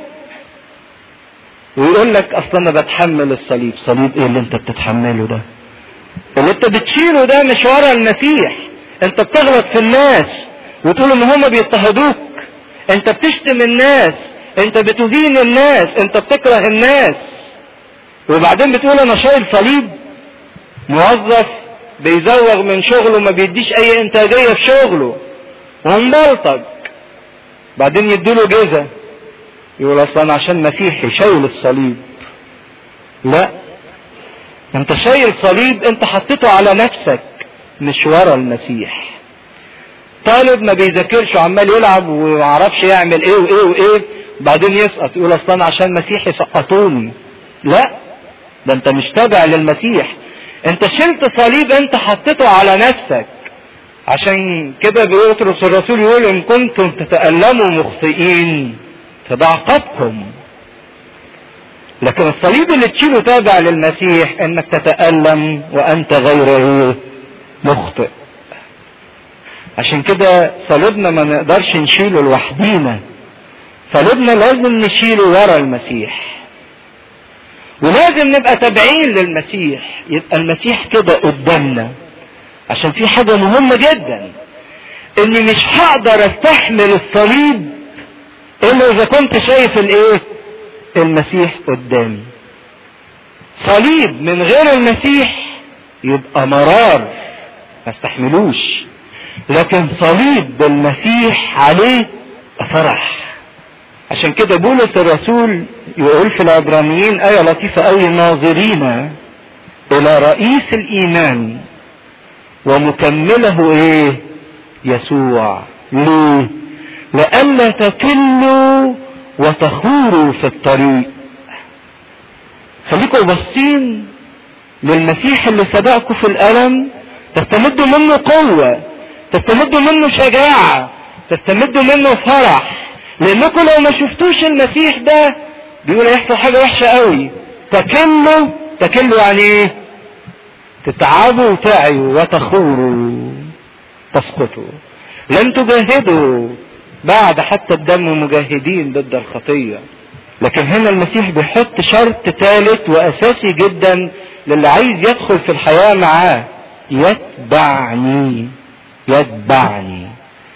[SPEAKER 1] ويقول لك اصل انا بتحمل الصليب صليب ايه اللي انت بتتحمله ده اللي انت بتشيله ده مش ورا المسيح انت بتغلط في الناس وتقول ان هم بيضطهدوك انت بتشتم الناس انت بتهين الناس انت بتكره الناس وبعدين بتقول انا شايل صليب موظف بيزوغ من شغله ما بيديش اي انتاجيه في شغله ومبلطج بعدين يديله جزا يقول اصلا انا عشان مسيحي شايل الصليب لا انت شايل صليب انت حطيته على نفسك مش ورا المسيح طالب ما بيذاكرش وعمال يلعب ومعرفش يعمل ايه وايه وايه بعدين يسقط يقول اصلا انا عشان مسيحي سقطوني لا ده انت مش تابع للمسيح انت شلت صليب انت حطيته على نفسك عشان كده بيطرس الرسول يقول ان كنتم تتألموا مخطئين فده عقابكم لكن الصليب اللي تشيله تابع للمسيح انك تتألم وانت غير مخطئ عشان كده صليبنا ما نقدرش نشيله لوحدينا صليبنا لازم نشيله ورا المسيح ولازم نبقى تابعين للمسيح يبقى المسيح كده قدامنا عشان في حاجة مهمة جدا اني مش هقدر استحمل الصليب الا اذا كنت شايف الايه المسيح قدامي صليب من غير المسيح يبقى مرار ما استحملوش لكن صليب بالمسيح عليه فرح عشان كده بولس الرسول يقول في العبرانيين آية لطيفة أوي ناظرين إلى رئيس الإيمان ومكمله إيه؟ يسوع ليه؟ لئلا تكلوا وتخوروا في الطريق خليكم باصين للمسيح اللي سبقكم في الألم تستمدوا منه قوة تستمدوا منه شجاعة تستمدوا منه فرح لانكم لو ما شفتوش المسيح ده بيقول هيحصل حاجة وحشة قوي تكلوا تكلوا يعني ايه تتعبوا وتعيوا وتخوروا تسقطوا لن تجاهدوا بعد حتى الدم مجاهدين ضد الخطية لكن هنا المسيح بيحط شرط ثالث واساسي جدا للي عايز يدخل في الحياة معاه يتبعني يتبعني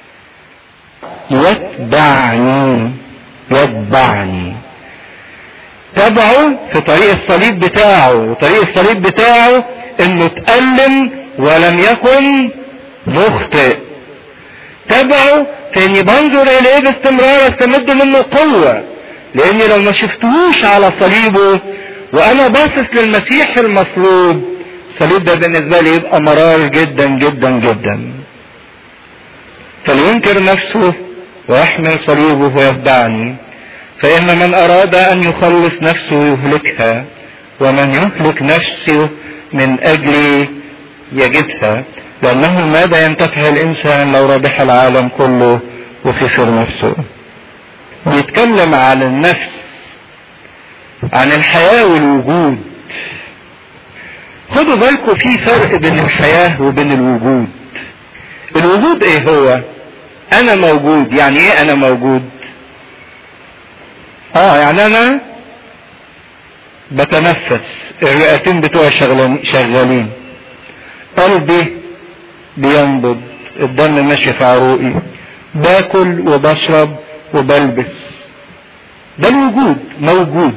[SPEAKER 1] يتبعني يتبعني تبعه في طريق الصليب بتاعه وطريق الصليب بتاعه انه اتألم ولم يكن مخطئ تبعه في اني بنظر اليه باستمرار استمد منه قوة لاني لو ما شفتهوش على صليبه وانا باصص للمسيح المصلوب الصليب ده بالنسبة لي يبقى مرار جدا جدا جدا فلينكر نفسه ويحمل صليبه ويتبعني فإن من أراد أن يخلص نفسه يهلكها ومن يهلك نفسه من أجل يجدها لأنه ماذا ينتفع الإنسان لو ربح العالم كله وخسر نفسه بيتكلم عن النفس عن الحياة والوجود خدوا بالكم في فرق بين الحياة وبين الوجود الوجود ايه هو انا موجود يعني ايه انا موجود اه يعني انا بتنفس الرئتين بتوعي شغالين شغالين قلبي بينبض الدم ماشي في عروقي باكل وبشرب وبلبس ده الوجود موجود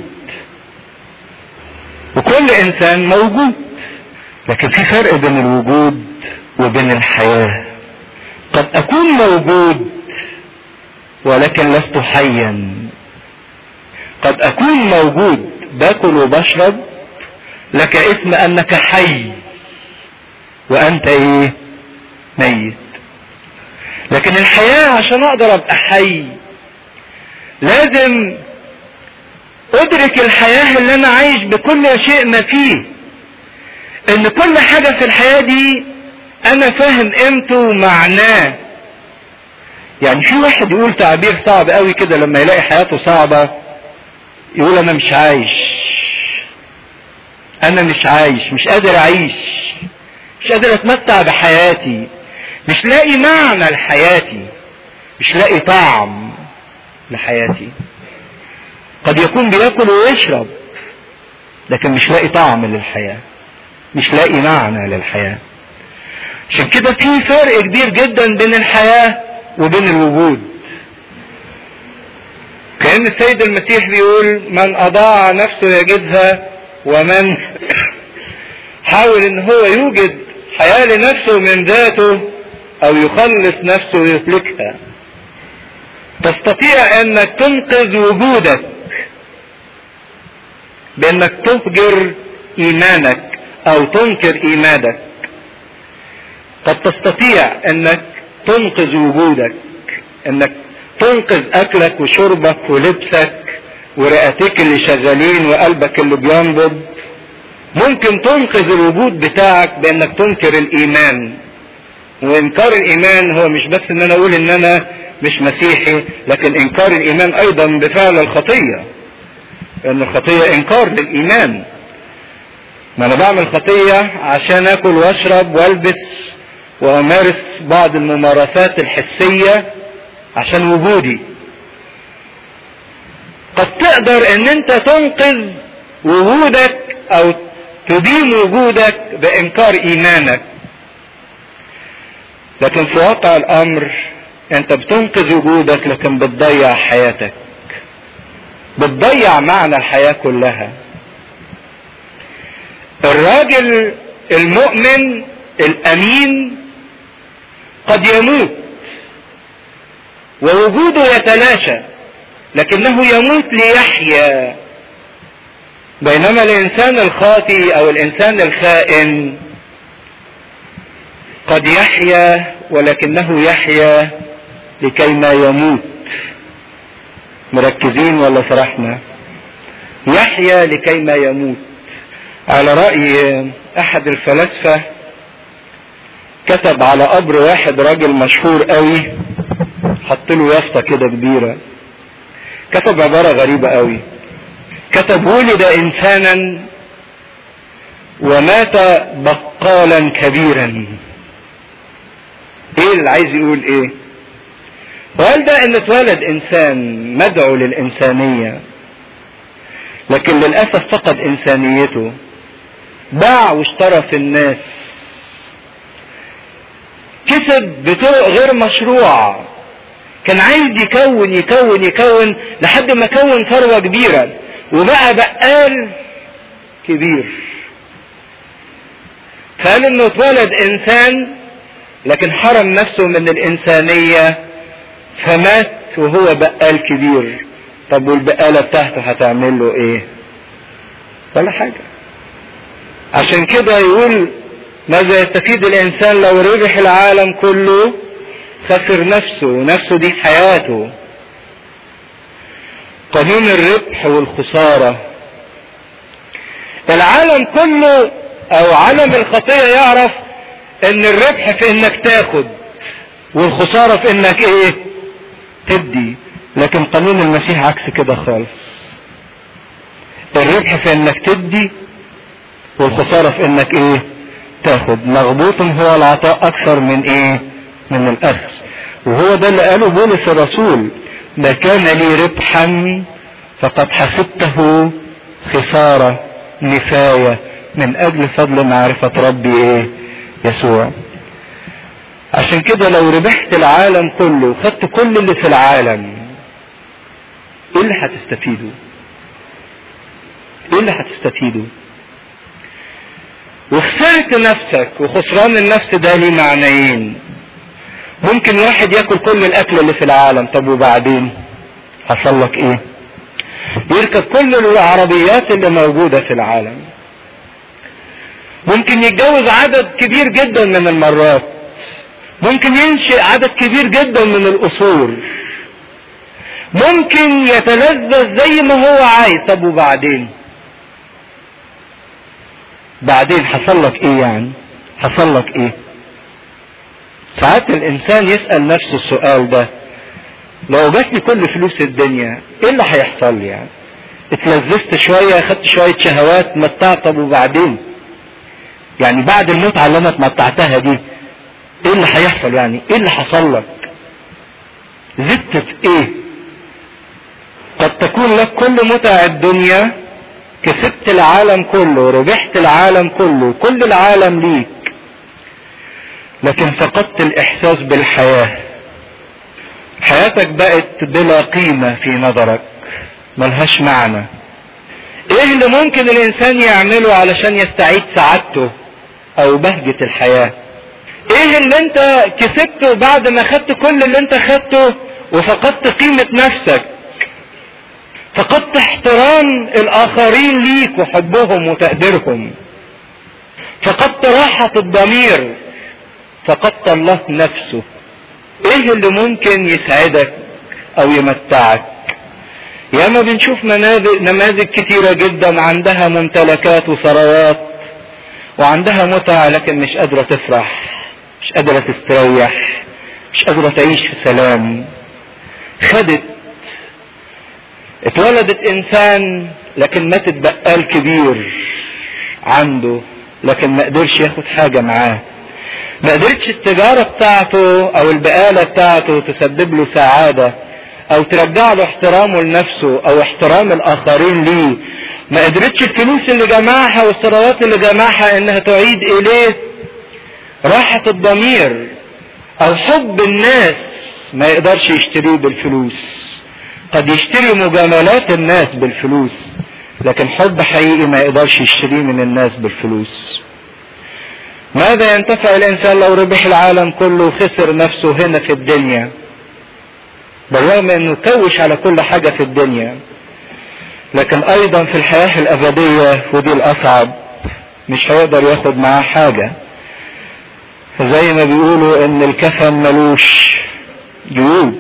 [SPEAKER 1] وكل انسان موجود لكن في فرق بين الوجود وبين الحياه قد اكون موجود ولكن لست حيا قد اكون موجود باكل وبشرب لك اسم انك حي وانت ايه ميت لكن الحياة عشان اقدر ابقى حي لازم ادرك الحياة اللي انا عايش بكل شيء ما فيه ان كل حاجة في الحياة دي انا فاهم قيمته ومعناه يعني في واحد يقول تعبير صعب قوي كده لما يلاقي حياته صعبة يقول انا مش عايش انا مش عايش مش قادر اعيش مش قادر اتمتع بحياتي مش لاقي معنى لحياتي مش لاقي طعم لحياتي قد يكون بياكل ويشرب لكن مش لاقي طعم للحياة مش لاقي معنى للحياة عشان كده في فرق كبير جدا بين الحياة وبين الوجود كأن السيد المسيح بيقول من أضاع نفسه يجدها ومن حاول ان هو يوجد حياة لنفسه من ذاته او يخلص نفسه ويهلكها تستطيع انك تنقذ وجودك بانك تهجر ايمانك او تنكر ايمانك قد تستطيع انك تنقذ وجودك انك تنقذ اكلك وشربك ولبسك ورئتك اللي شغالين وقلبك اللي بينبض ممكن تنقذ الوجود بتاعك بانك تنكر الايمان وانكار الايمان هو مش بس ان انا اقول ان انا مش مسيحي لكن انكار الايمان ايضا بفعل الخطيه لان الخطيه انكار للايمان ما انا بعمل خطيه عشان اكل واشرب والبس وامارس بعض الممارسات الحسيه عشان وجودي قد تقدر ان انت تنقذ وجودك او تديم وجودك بانكار ايمانك لكن في واقع الامر انت بتنقذ وجودك لكن بتضيع حياتك بتضيع معنى الحياة كلها الراجل المؤمن الامين قد يموت ووجوده يتلاشى لكنه يموت ليحيا بينما الانسان الخاطي او الانسان الخائن قد يحيا ولكنه يحيا لكي ما يموت مركزين ولا سرحنا يحيا لكي ما يموت على رأي احد الفلاسفة كتب على قبر واحد راجل مشهور قوي حط له يافطة كده كبيرة كتب عبارة غريبة قوي كتب ولد انسانا ومات بقالا كبيرا ايه اللي عايز يقول ايه وقال ده ان اتولد انسان مدعو للانسانية لكن للاسف فقد انسانيته باع واشترى في الناس كسب بطرق غير مشروعة كان عايز يكون يكون يكون لحد ما كون ثروة كبيرة وبقى بقال كبير فقال انه اتولد انسان لكن حرم نفسه من الانسانية فمات وهو بقال كبير طب والبقالة بتاعته هتعمل له ايه ولا حاجة عشان كده يقول ماذا يستفيد الانسان لو ربح العالم كله خسر نفسه ونفسه دي حياته قانون الربح والخسارة العالم كله او عالم الخطية يعرف ان الربح في انك تاخد والخسارة في انك ايه تدي لكن قانون المسيح عكس كده خالص الربح في انك تدي والخسارة في انك ايه تاخد مغبوط هو العطاء اكثر من ايه من الاخذ وهو ده اللي قاله بولس الرسول ما كان لي ربحا فقد حسبته خسارة نفاية من اجل فضل معرفة ربي ايه يسوع عشان كده لو ربحت العالم كله وخدت كل اللي في العالم ايه اللي هتستفيده ايه اللي هتستفيده وخسرت نفسك وخسران النفس ده ليه معنيين ممكن واحد ياكل كل الاكل اللي في العالم طب وبعدين حصل لك ايه يركب كل العربيات اللي موجودة في العالم ممكن يتجوز عدد كبير جدا من المرات ممكن ينشئ عدد كبير جدا من القصور ممكن يتلذذ زي ما هو عايز طب وبعدين بعدين حصل لك ايه يعني حصل لك ايه ساعات الانسان يسأل نفسه السؤال ده لو جات لي كل فلوس الدنيا ايه اللي هيحصل لي يعني اتلذذت شوية خدت شوية شهوات متعت طب وبعدين يعني بعد المتعة اللي انا اتمتعتها دي ايه اللي هيحصل يعني ايه اللي حصل لك زدت في ايه قد تكون لك كل متع الدنيا كسبت العالم كله ربحت العالم كله كل العالم ليك لكن فقدت الاحساس بالحياة حياتك بقت بلا قيمة في نظرك ملهاش معنى ايه اللي ممكن الانسان يعمله علشان يستعيد سعادته او بهجة الحياة ايه اللي انت كسبته بعد ما خدت كل اللي انت خدته وفقدت قيمة نفسك فقدت احترام الاخرين ليك وحبهم وتقديرهم فقدت راحة الضمير فقدت الله نفسه ايه اللي ممكن يسعدك او يمتعك ياما بنشوف نماذج كتيرة جدا عندها ممتلكات وثروات وعندها متعة لكن مش قادرة تفرح مش قادرة تستريح مش قادرة تعيش في سلام خدت اتولدت انسان لكن ماتت بقال كبير عنده لكن ما قدرش ياخد حاجة معاه ما قدرتش التجارة بتاعته او البقالة بتاعته تسبب له سعادة او ترجع له احترامه لنفسه او احترام الاخرين ليه ما قدرتش الفلوس اللي جمعها والثروات اللي جمعها انها تعيد اليه راحة الضمير او حب الناس ما يقدرش يشتريه بالفلوس قد يشتري مجاملات الناس بالفلوس لكن حب حقيقي ما يقدرش يشتريه من الناس بالفلوس ماذا ينتفع الانسان لو ربح العالم كله وخسر نفسه هنا في الدنيا بالرغم انه كوش على كل حاجة في الدنيا لكن ايضا في الحياة الابدية ودي الاصعب مش هيقدر ياخد معاه حاجة زي ما بيقولوا ان الكفن ملوش جيوب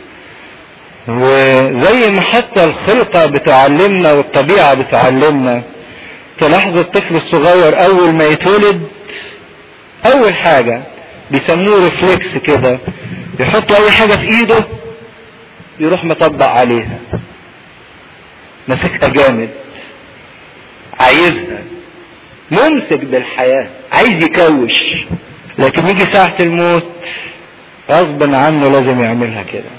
[SPEAKER 1] وزي ما حتى الخلقة بتعلمنا والطبيعة بتعلمنا تلاحظ الطفل الصغير اول ما يتولد اول حاجة بيسموه ريفلكس كده يحط اي حاجة في ايده يروح مطبق عليها ماسكها جامد عايزها ممسك بالحياة عايز يكوش لكن يجي ساعة الموت غصبا عنه لازم يعملها كده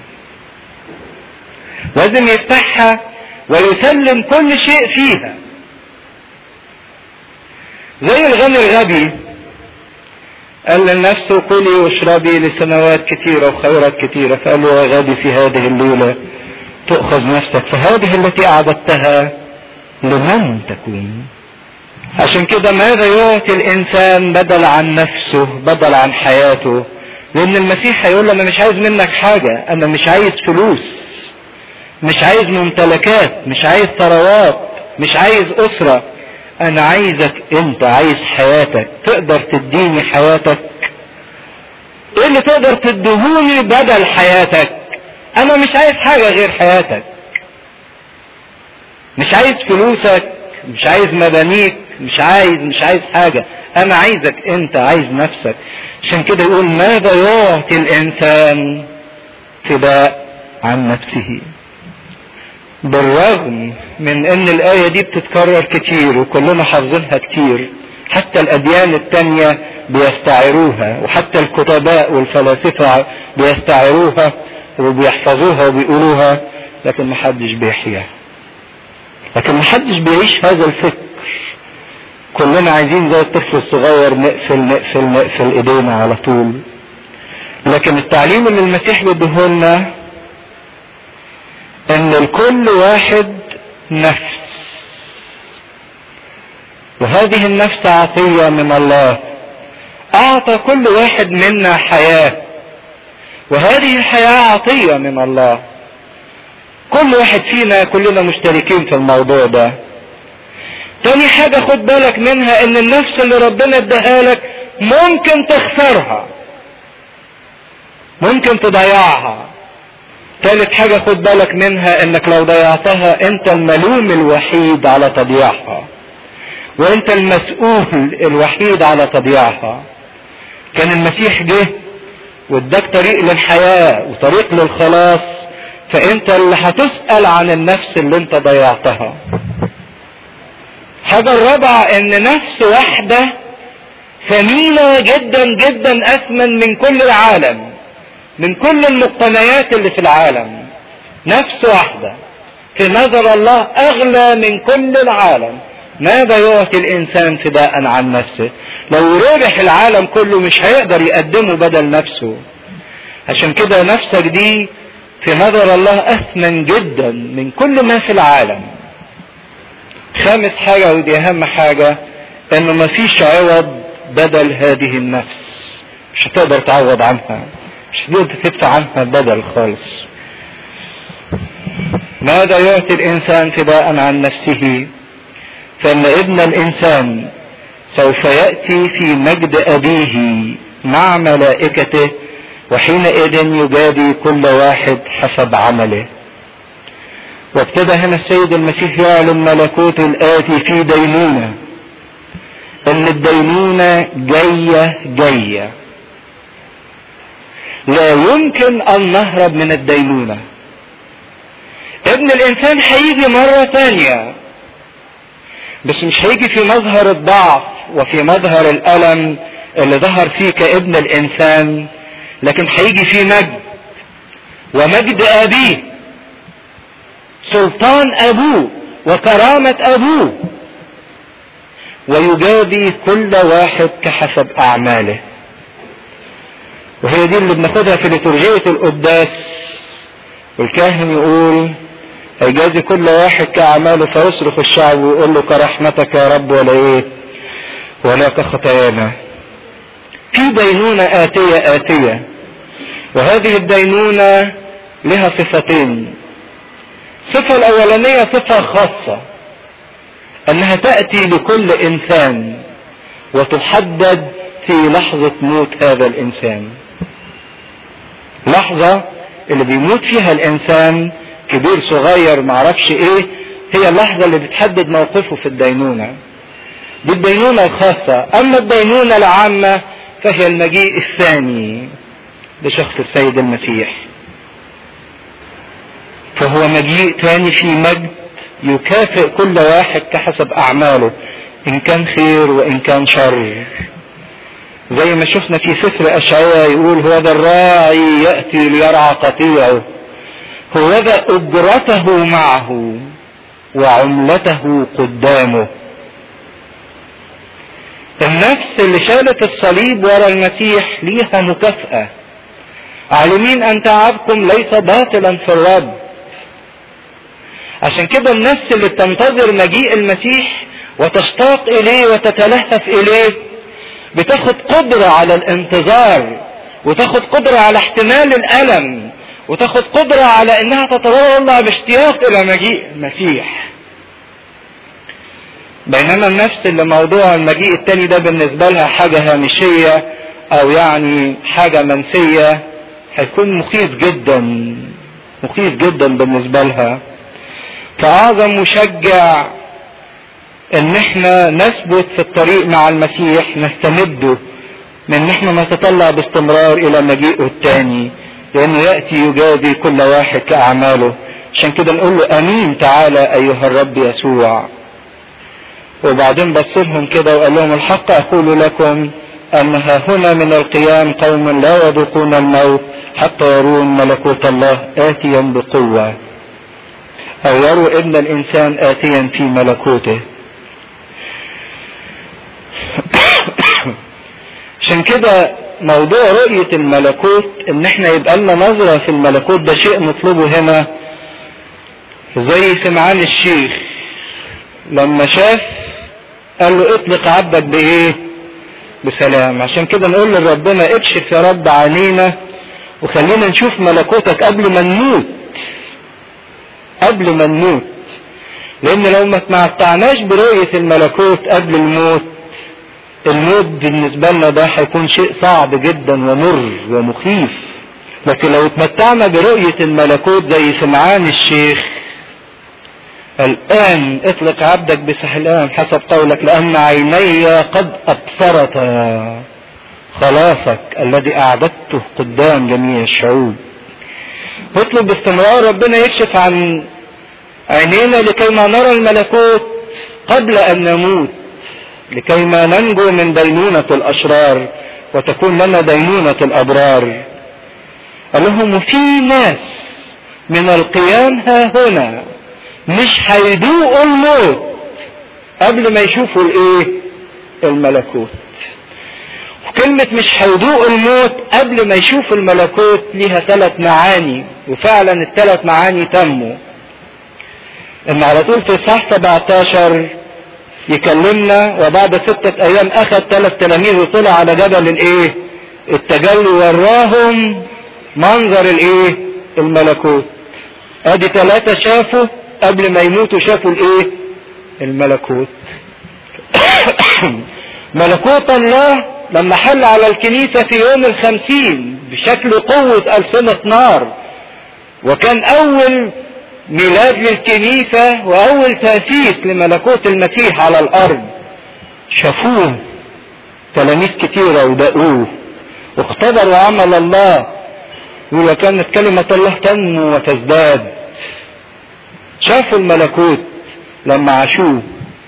[SPEAKER 1] لازم يفتحها ويسلم كل شيء فيها زي الغني الغبي قال لنفسه كلي واشربي لسنوات كثيرة وخيرات كثيرة فقال له يا غبي في هذه الليلة تؤخذ نفسك فهذه التي أعددتها لمن تكون عشان كده ماذا يعطي الإنسان بدل عن نفسه بدل عن حياته لأن المسيح هيقول له أنا مش عايز منك حاجة أنا مش عايز فلوس مش عايز ممتلكات مش عايز ثروات مش عايز أسرة أنا عايزك أنت عايز حياتك تقدر تديني حياتك إيه اللي تقدر تديهوني بدل حياتك أنا مش عايز حاجة غير حياتك مش عايز فلوسك مش عايز مبانيك مش عايز مش عايز حاجة أنا عايزك أنت عايز نفسك عشان كده يقول ماذا يعطي الإنسان فداء عن نفسه بالرغم من ان الآية دي بتتكرر كتير وكلنا حافظينها كتير حتى الأديان التانية بيستعيروها وحتى الكتباء والفلاسفة بيستعيروها وبيحفظوها وبيقولوها لكن محدش بيحياها لكن محدش بيعيش هذا الفكر كلنا عايزين زي الطفل الصغير نقفل نقفل نقفل ايدينا على طول لكن التعليم اللي المسيح بيديهولنا ان لكل واحد نفس وهذه النفس عطية من الله اعطى كل واحد منا حياة وهذه الحياة عطية من الله كل واحد فينا كلنا مشتركين في الموضوع ده تاني حاجة خد بالك منها ان النفس اللي ربنا اداها لك ممكن تخسرها ممكن تضيعها ثالث حاجة خد بالك منها انك لو ضيعتها انت الملوم الوحيد على تضييعها وانت المسؤول الوحيد على تضييعها كان المسيح جه واداك طريق للحياة وطريق للخلاص فانت اللي هتسأل عن النفس اللي انت ضيعتها حاجة الرابعة ان نفس واحدة ثمينة جدا جدا اثمن من كل العالم من كل المقتنيات اللي في العالم نفس واحدة في نظر الله اغلى من كل العالم ماذا يعطي الانسان فداء عن نفسه لو ربح العالم كله مش هيقدر يقدمه بدل نفسه عشان كده نفسك دي في نظر الله اثمن جدا من كل ما في العالم خامس حاجة ودي اهم حاجة انه مفيش عوض بدل هذه النفس مش هتقدر تعوض عنها مش هتقدر تدفع عنها بدل خالص ماذا يعطي الانسان فداء عن نفسه فان ابن الانسان سوف ياتي في مجد ابيه مع ملائكته وحينئذ يجادي كل واحد حسب عمله وابتدى هنا السيد المسيح يعلن ملكوت الآتي في دينونة ان الدينونة جاية جاية لا يمكن ان نهرب من الدينونة ابن الانسان هيجي مرة تانية بس مش هيجي في مظهر الضعف وفي مظهر الالم اللي ظهر فيه كابن الانسان لكن هيجي في مجد ومجد ابيه سلطان ابوه وكرامة ابوه ويجازي كل واحد كحسب اعماله وهي دي اللي بناخدها في لترجية القداس والكاهن يقول هيجازي كل واحد كأعماله فيصرخ الشعب ويقول له كرحمتك يا رب ولا ايه ولا كخطايانا في دينونة آتية آتية وهذه الدينونة لها صفتين الصفة الأولانية صفة خاصة أنها تأتي لكل إنسان وتحدد في لحظة موت هذا الإنسان لحظة اللي بيموت فيها الإنسان كبير صغير معرفش إيه هي اللحظة اللي بتحدد موقفه في الدينونة دي الدينونة الخاصة أما الدينونة العامة فهي المجيء الثاني لشخص السيد المسيح فهو مجيء تاني في مجد يكافئ كل واحد كحسب أعماله إن كان خير وإن كان شر زي ما شفنا في سفر أشعياء يقول هو ذا الراعي يأتي ليرعى قطيعه هو ذا أجرته معه وعملته قدامه النفس اللي شالت الصليب ورا المسيح ليها مكافأة عالمين أن تعبكم ليس باطلا في الرب عشان كده النفس اللي بتنتظر مجيء المسيح وتشتاق إليه وتتلهف إليه بتاخد قدرة على الانتظار وتاخد قدرة على احتمال الألم وتاخد قدرة على انها تتطلع باشتياق الى مجيء المسيح بينما النفس اللي موضوع المجيء التاني ده بالنسبة لها حاجة هامشية او يعني حاجة منسية هيكون مخيف جدا مخيف جدا بالنسبة لها فاعظم مشجع ان احنا نثبت في الطريق مع المسيح نستمده من ان احنا نتطلع باستمرار الى مجيئه التاني لانه ياتي يجازي كل واحد كاعماله عشان كده نقول له امين تعالى ايها الرب يسوع وبعدين بص لهم كده وقال لهم الحق اقول لكم ان ها هنا من القيام قوم لا يذوقون الموت حتى يرون ملكوت الله اتيا بقوه او يروا ابن الانسان اتيا في ملكوته عشان كده موضوع رؤية الملكوت ان احنا يبقى لنا نظرة في الملكوت ده شيء مطلوبه هنا زي سمعان الشيخ لما شاف قال له اطلق عبدك بايه بسلام عشان كده نقول لربنا اكشف يا رب عنينا وخلينا نشوف ملكوتك قبل ما نموت قبل ما نموت لان لو ما تمتعناش برؤية الملكوت قبل الموت الموت بالنسبة لنا ده هيكون شيء صعب جدا ومر ومخيف لكن لو اتمتعنا برؤية الملكوت زي سمعان الشيخ الآن اطلق عبدك بسهلان حسب قولك لأن عيني قد أبصرتا خلاصك الذي أعددته قدام جميع الشعوب نطلب باستمرار ربنا يكشف عن عينينا لكي ما نرى الملكوت قبل ان نموت لكي ما ننجو من دينونة الاشرار وتكون لنا دينونة الابرار قال لهم وفي ناس من القيام ها هنا مش هيدوقوا الموت قبل ما يشوفوا الايه الملكوت كلمة مش هيدوقوا الموت قبل ما يشوفوا الملكوت ليها ثلاث معاني وفعلا الثلاث معاني تموا ان على طول في صح 17 يكلمنا وبعد ستة ايام اخذ ثلاث تلاميذ وطلع على جبل الايه التجلي وراهم منظر الايه الملكوت ادي ثلاثة شافوا قبل ما يموتوا شافوا الايه الملكوت ملكوت الله لما حل على الكنيسة في يوم الخمسين بشكل قوة ألسنة نار وكان أول ميلاد للكنيسة وأول تأسيس لملكوت المسيح على الأرض شافوه تلاميذ كتيرة ودقوه واختبروا عمل الله يقول كانت كلمة الله تنمو وتزداد شافوا الملكوت لما عاشوه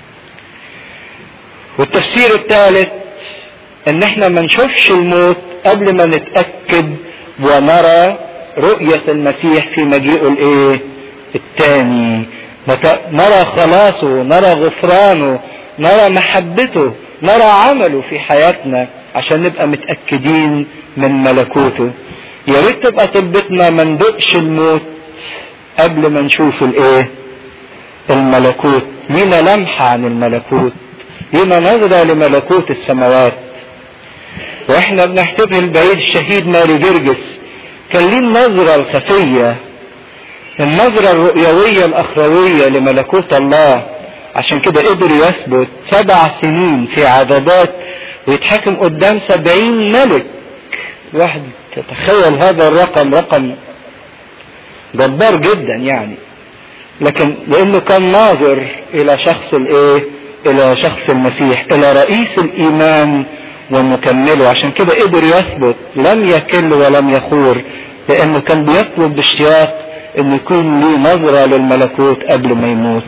[SPEAKER 1] والتفسير الثالث ان احنا ما نشوفش الموت قبل ما نتأكد ونرى رؤية المسيح في مجيئه الايه التاني نرى خلاصه نرى غفرانه نرى محبته نرى عمله في حياتنا عشان نبقى متأكدين من ملكوته يا ريت تبقى طلبتنا ما ندقش الموت قبل ما نشوف الايه الملكوت لينا لمحة عن الملكوت لينا نظرة لملكوت السماوات واحنا بنحتفل البعيد الشهيد ماري جرجس كان ليه النظرة الخفية النظرة الرؤيوية الأخروية لملكوت الله عشان كده قدر يثبت سبع سنين في عدادات ويتحكم قدام سبعين ملك واحد تتخيل هذا الرقم رقم جبار جدا يعني لكن لانه كان ناظر الى شخص الايه الى شخص المسيح الى رئيس الايمان ومكمله عشان كده قدر يثبت لم يكل ولم يخور لانه كان بيطلب باشتياق ان يكون له نظرة للملكوت قبل ما يموت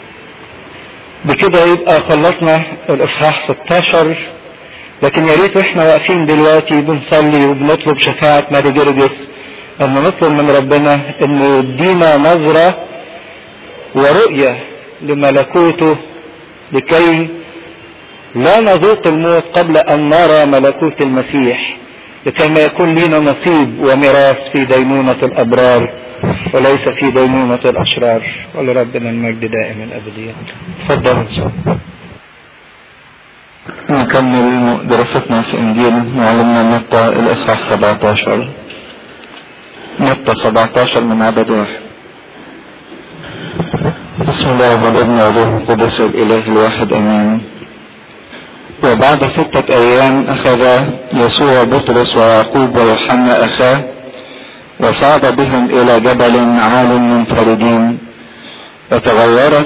[SPEAKER 1] بكده يبقى خلصنا الاصحاح 16 لكن يا ريت واحنا واقفين دلوقتي بنصلي وبنطلب شفاعة ماري جرجس ان نطلب من ربنا انه يدينا نظرة ورؤية لملكوته لكي لا نذوق الموت قبل ان نرى ملكوت المسيح لكي ما يكون لنا نصيب وميراث في دينونة الابرار وليس في دينونة الاشرار ولربنا المجد دائما ابديا تفضل ان شاء الله
[SPEAKER 2] نكمل دراستنا في انجيل معلمنا متى الاصحاح 17 متى 17 من عدد واحد بسم الله والابن والروح القدس الاله الواحد امين وبعد ستة ايام اخذ يسوع بطرس ويعقوب ويوحنا اخاه وصعد بهم الى جبل عال منفردين وتغيرت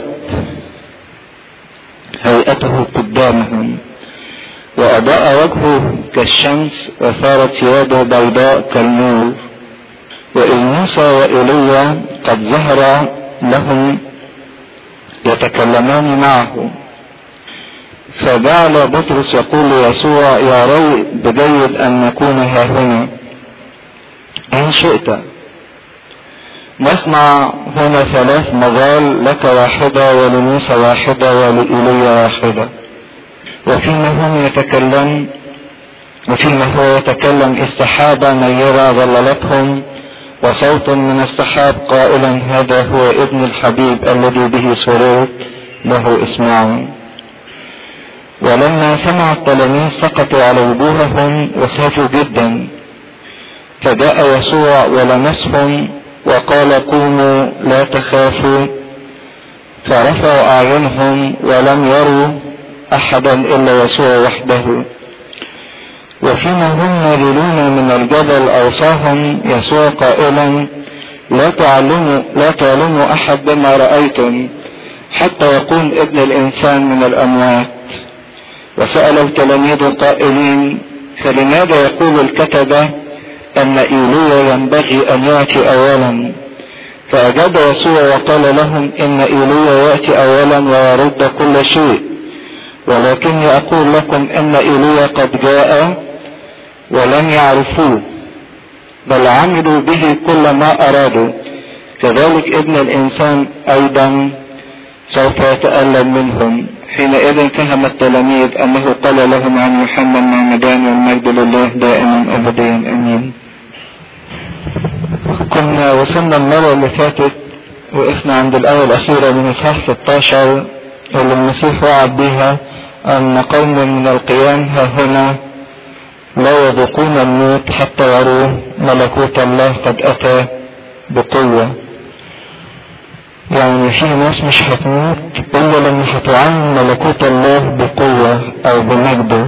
[SPEAKER 2] هيئته قدامهم وأضاء وجهه كالشمس وصارت ثيابه بيضاء كالنور وإذ موسى وإيليا قد ظهر لهم يتكلمان معه فجعل بطرس يقول ليسوع يا ري بجيد أن نكون ها هنا إن شئت نصنع هنا ثلاث مظال لك واحدة ولموسى واحدة ولإيليا واحدة وفيما هم يتكلم وفيما هو يتكلم استحابة نيرة ظللتهم وصوت من السحاب قائلا هذا هو ابن الحبيب الذي به سرور له اسمعوا ولما سمع التلاميذ سقطوا على وجوههم وخافوا جدا فجاء يسوع ولمسهم وقال قوموا لا تخافوا فرفعوا اعينهم ولم يروا احدا الا يسوع وحده وفيما هم نازلون من الجبل اوصاهم يسوع قائلا لا تعلموا لا تعلموا احد بما رايتم حتى يقوم ابن الانسان من الاموات وسال التلاميذ قائلين فلماذا يقول الكتبه ان ايليا ينبغي ان ياتي اولا فاجاب يسوع وقال لهم ان ايليا ياتي اولا ويرد كل شيء ولكني اقول لكم ان ايليا قد جاء ولم يعرفوه بل عملوا به كل ما ارادوا كذلك ابن الانسان ايضا سوف يتألم منهم حينئذ فهم التلاميذ انه قال لهم عن يوحنا المعمدان والمجد لله دائما ابديا امين كنا وصلنا المرة اللي فاتت وقفنا عند الآية الأخيرة من إصحاح 16 اللي المسيح وعد بها أن قوم من القيام ها هنا لا يذوقون الموت حتى يروا ملكوت الله قد أتى بقوة يعني في ناس مش هتموت إلا لما هتعين ملكوت الله بقوة أو بمجده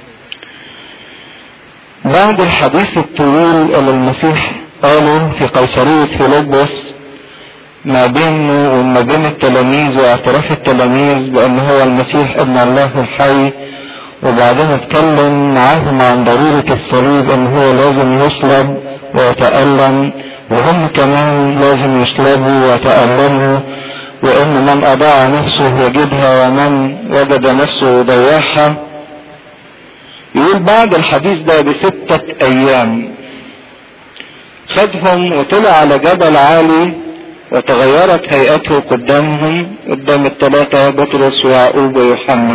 [SPEAKER 2] بعد الحديث الطويل اللي المسيح قاله في قيصرية فيلبس ما بينه وما بين التلاميذ واعتراف التلاميذ بأن هو المسيح ابن الله الحي وبعدين اتكلم معاهم عن ضرورة الصليب ان هو لازم يصلب ويتألم وهم كمان لازم يصلبوا ويتألموا وان من اضاع نفسه يجدها ومن وجد نفسه يضيعها يقول بعد الحديث ده بستة ايام خدهم وطلع على جبل عالي وتغيرت هيئته قدامهم قدام الثلاثة بطرس ويعقوب ويوحنا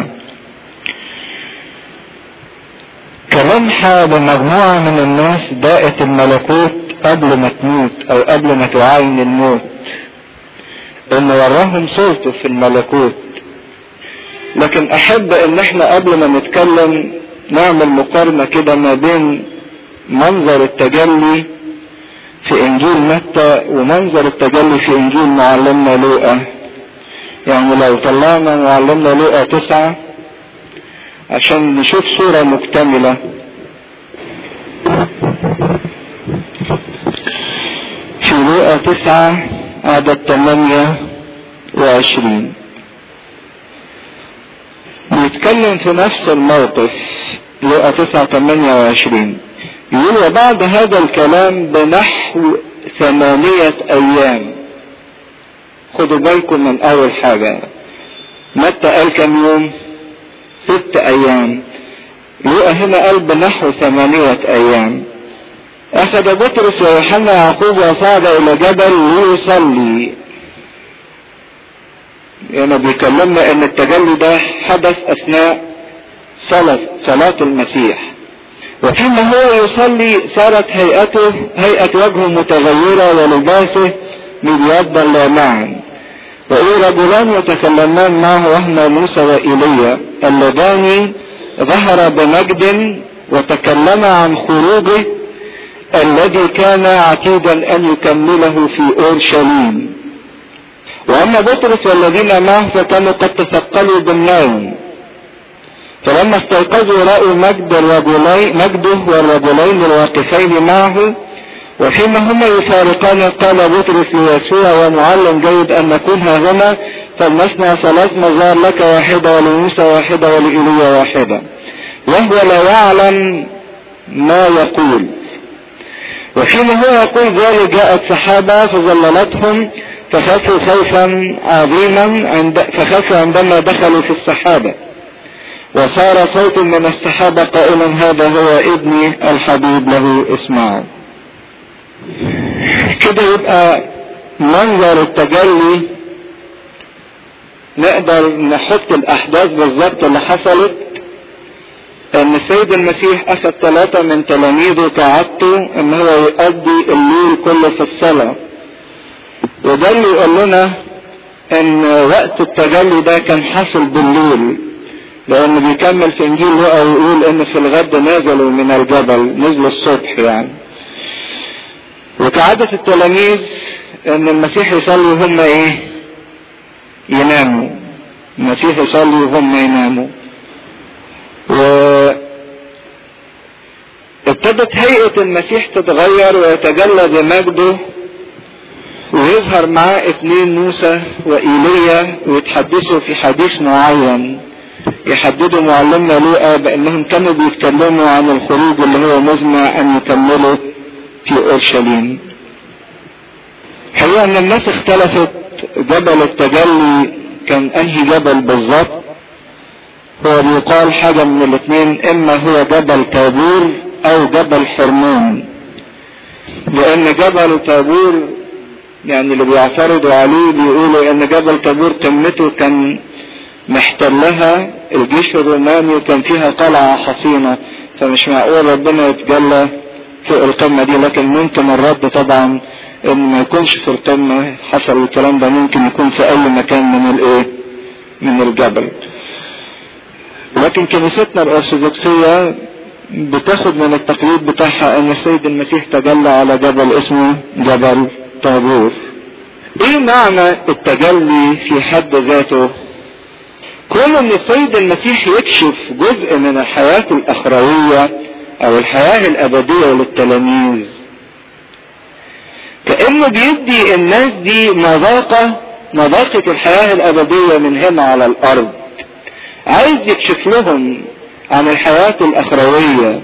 [SPEAKER 2] كلمحة لمجموعة من الناس داءت الملكوت قبل ما تموت او قبل ما تعاين الموت ان وراهم صورته في الملكوت لكن احب ان احنا قبل ما نتكلم نعمل مقارنة كده ما بين منظر التجلي في انجيل متى ومنظر التجلي في انجيل معلمنا لوقا يعني لو طلعنا معلمنا لوقا تسعة عشان نشوف صورة مكتملة في لوقا تسعة عدد ثمانية وعشرين بيتكلم في نفس الموقف لوقا تسعة ثمانية وعشرين يقول وبعد هذا الكلام بنحو ثمانية أيام خدوا بالكم من أول حاجة متى قال كم يوم ست أيام يبقى هنا قال بنحو ثمانية أيام أخذ بطرس ويوحنا يعقوب وصعد إلى جبل ليصلي يعني بيكلمنا ان التجلي ده حدث اثناء صلاة صلاة المسيح وفيما هو يصلي صارت هيئته هيئة وجهه متغيرة ولباسه مبيضا لامعا وإيه رجلان يتكلمان معه وهما موسى وإيليا اللذان ظهر بمجد وتكلما عن خروجه الذي كان عتيدا أن يكمله في أورشليم وأما بطرس والذين معه فكانوا قد تثقلوا بالنوم فلما استيقظوا رأوا مجد الرجلين مجده والرجلين الواقفين معه وفيما هما يفارقان قال بطرس ليسوع ومعلم جيد ان نكون ها هنا فلنصنع ثلاث مزار لك واحدة ولموسى واحدة ولإيليا واحدة وهو لا يعلم ما يقول وفيما هو يقول ذلك جاءت سحابة فظللتهم فخافوا خوفا عظيما عند فخافوا عندما دخلوا في السحابة وصار صوت من السحابة قائلا هذا هو ابني الحبيب له اسمعوا كده يبقى منظر التجلي نقدر نحط الاحداث بالظبط اللي حصلت ان السيد المسيح اخذ ثلاثة من تلاميذه كعادته ان هو يقضي الليل كله في الصلاة وده اللي يقول لنا ان وقت التجلي ده كان حاصل بالليل لانه بيكمل في انجيل لقا ويقول ان في الغد نزلوا من الجبل نزلوا الصبح يعني وكعادة التلاميذ ان المسيح يصلي وهم ايه يناموا المسيح يصلي وهم يناموا و ابتدت هيئة المسيح تتغير ويتجلى بمجده ويظهر معاه اتنين موسى وإيليا ويتحدثوا في حديث معين يحددوا معلمنا لوقا بانهم كانوا بيتكلموا عن الخروج اللي هو مزمع ان يكملوا
[SPEAKER 1] في اورشليم حقيقة ان الناس اختلفت جبل التجلي كان انهي جبل بالظبط هو بيقال حاجة من الاثنين اما هو جبل تابور او جبل حرمون لان جبل تابور يعني اللي بيعترضوا عليه بيقولوا ان جبل تابور قمته كان محتلها الجيش الروماني وكان فيها قلعة حصينة فمش معقول ربنا يتجلى فوق القمة دي لكن ممكن الرد طبعا ان ما يكونش في القمة حصل الكلام ده ممكن يكون في اي مكان من الايه من الجبل لكن كنيستنا الارثوذكسية بتاخد من التقليد بتاعها ان السيد المسيح تجلى على جبل اسمه جبل طابور ايه معنى التجلي في حد ذاته كون ان السيد المسيح يكشف جزء من الحياة الاخروية او الحياة الابدية للتلاميذ كأنه بيدي الناس دي مذاقة مذاقة الحياة الابدية من هنا على الارض عايز يكشف لهم عن الحياة الاخروية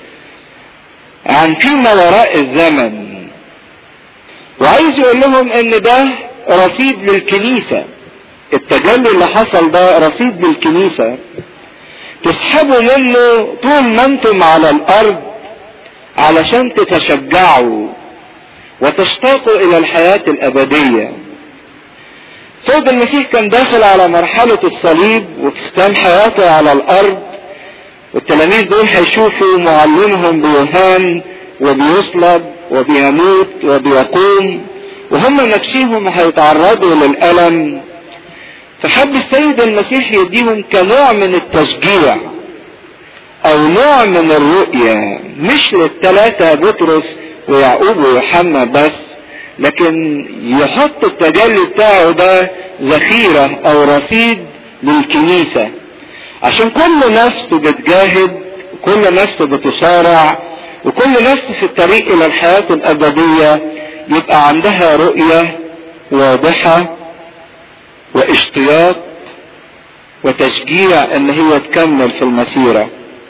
[SPEAKER 1] عن فيما وراء الزمن وعايز يقول لهم ان ده رصيد للكنيسة التجلي اللي حصل ده رصيد للكنيسة تسحبوا منه طول ما انتم على الارض علشان تتشجعوا وتشتاقوا الى الحياة الابدية سيد المسيح كان داخل على مرحلة الصليب وختام حياته على الارض والتلاميذ دول هيشوفوا معلمهم بيهان وبيصلب وبيموت وبيقوم وهم نفسهم هيتعرضوا للألم فحب السيد المسيح يديهم كنوع من التشجيع او نوع من الرؤية مش للثلاثة بطرس ويعقوب ويوحنا بس لكن يحط التجلي بتاعه ده ذخيرة او رصيد للكنيسة عشان كل نفس بتجاهد كل نفس بتصارع وكل نفس في الطريق الى الحياة الابدية يبقى عندها رؤية واضحة واشتياق وتشجيع ان هي تكمل في المسيرة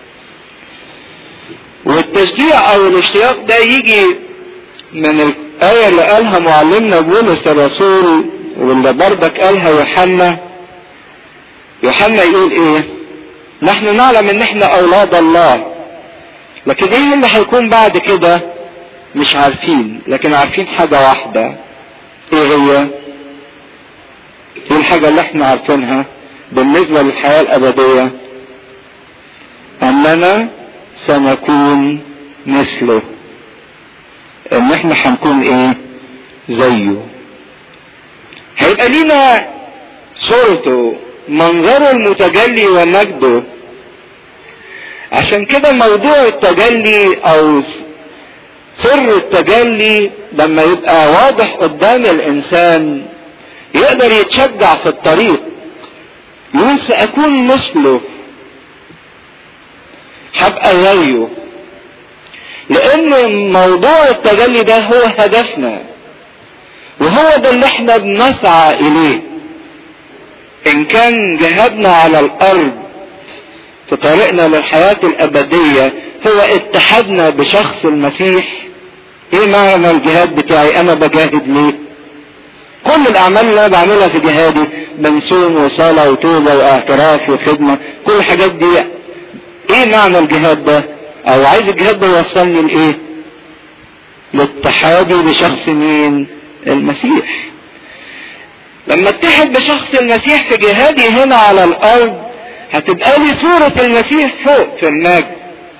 [SPEAKER 1] والتشجيع او الاشتياق ده يجي من الآية اللي قالها معلمنا بولس الرسول واللي بردك قالها يوحنا يوحنا يقول ايه نحن نعلم ان احنا اولاد الله لكن ايه اللي هيكون بعد كده مش عارفين لكن عارفين حاجة واحدة ايه هي ايه الحاجة اللي احنا عارفينها بالنسبة للحياة الابدية اننا سنكون مثله ان احنا هنكون ايه زيه هيبقى لينا صورته منظره المتجلي ومجده عشان كده موضوع التجلي او سر التجلي لما يبقى واضح قدام الانسان يقدر يتشجع في الطريق يقول سأكون مثله هبقى زيه لان موضوع التجلي ده هو هدفنا وهو ده اللي احنا بنسعى اليه ان كان جهادنا على الارض في طريقنا للحياة الابدية هو اتحادنا بشخص المسيح ايه معنى الجهاد بتاعي انا بجاهد ليه كل الاعمال اللي انا بعملها في جهادي بنصوم وصلاة وتوبة واعتراف وخدمة كل الحاجات دي ايه معنى الجهاد ده او عايز الجهاد ده يوصلني لايه لاتحادي بشخص مين المسيح لما اتحد بشخص المسيح في جهادي هنا على الارض هتبقى لي صورة المسيح فوق في المجد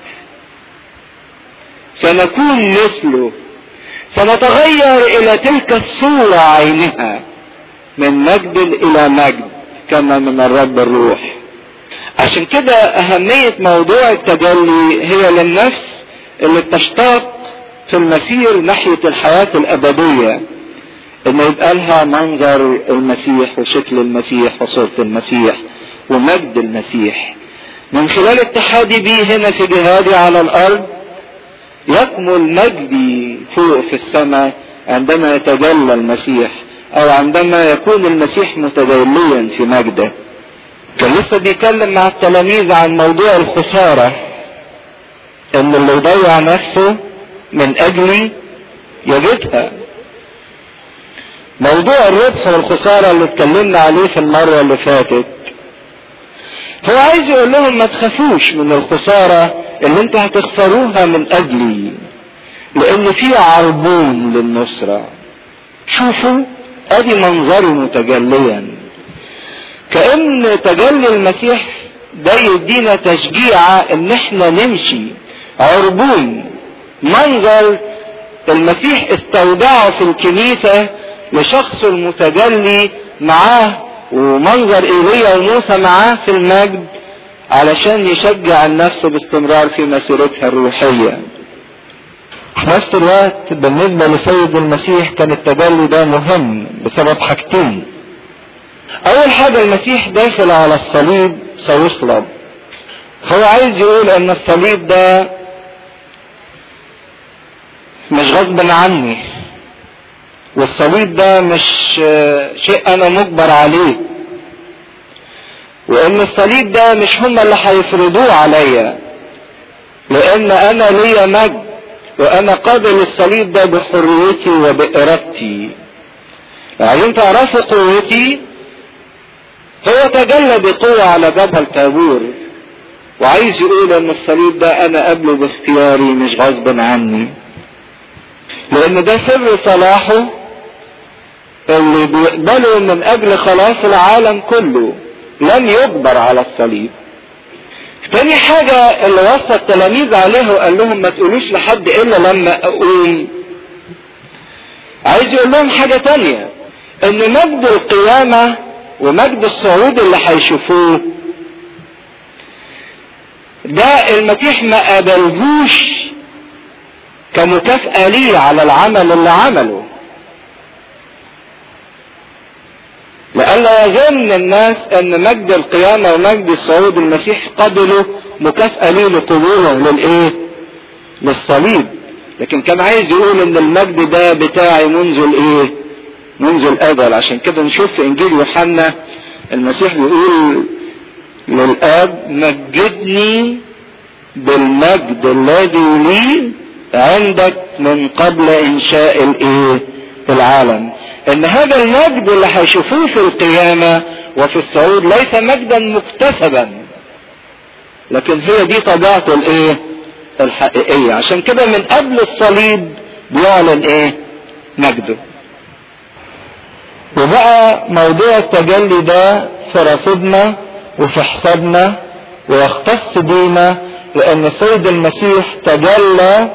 [SPEAKER 1] سنكون مثله سنتغير الى تلك الصورة عينها من مجد الى مجد كما من الرب الروح عشان كده اهمية موضوع التجلي هي للنفس اللي بتشتاق في المسير ناحية الحياة الابدية ان يبقى لها منظر المسيح وشكل المسيح وصورة المسيح ومجد المسيح من خلال اتحادي بيه هنا في جهادي على الارض يكمل مجدي فوق في السماء عندما يتجلى المسيح او عندما يكون المسيح متجليا في مجده كان لسه بيتكلم مع التلاميذ عن موضوع الخسارة ان اللي يضيع نفسه من اجلي يجدها موضوع الربح والخسارة اللي اتكلمنا عليه في المرة اللي فاتت هو عايز يقول لهم ما تخافوش من الخسارة اللي انتوا هتخسروها من اجلي لان في عربون للنصرة شوفوا ادي منظره متجليا كأن تجلي المسيح ده يدينا تشجيع ان احنا نمشي عربون منظر المسيح استودعه في الكنيسة لشخص المتجلي معاه ومنظر ايليا وموسى معاه في المجد علشان يشجع النفس باستمرار في مسيرتها الروحية
[SPEAKER 2] في نفس الوقت بالنسبة لسيد المسيح كان التجلي ده مهم بسبب حاجتين
[SPEAKER 1] اول حاجة المسيح داخل على الصليب سيصلب هو عايز يقول ان الصليب ده مش غصب عني والصليب ده مش شيء انا مجبر عليه وان الصليب ده مش هم اللي هيفرضوه عليا لان انا ليا مجد وانا قابل الصليب ده بحريتي وبارادتي عايزين تعرفوا قوتي هو تجلى بقوة على جبل تابور وعايز يقول ان الصليب ده انا قبله باختياري مش غصب عني لان ده سر صلاحه اللي بيقبله من اجل خلاص العالم كله لم يجبر على الصليب تاني حاجة اللي وصى التلاميذ عليه وقال لهم ما تقولوش لحد الا لما اقوم عايز يقول لهم حاجة تانية ان مجد القيامة ومجد الصعود اللي هيشوفوه ده المسيح ما قبلهوش كمكافأة ليه على العمل اللي عمله لئلا يظن الناس ان مجد القيامة ومجد الصعود المسيح قبله مكافأة ليه لقبوله للايه للصليب لكن كان عايز يقول ان المجد ده بتاعي منذ الايه منذ الازل عشان كده نشوف في انجيل يوحنا المسيح بيقول للاب مجدني بالمجد الذي لي عندك من قبل انشاء الايه العالم ان هذا المجد اللي هيشوفوه في القيامة وفي الصعود ليس مجدا مكتسبا لكن هي دي طبيعته الايه الحقيقية عشان كده من قبل الصليب بيعلن ايه مجده
[SPEAKER 2] وبقى موضوع التجلي ده في رصيدنا وفي حسابنا ويختص بينا لان السيد المسيح تجلى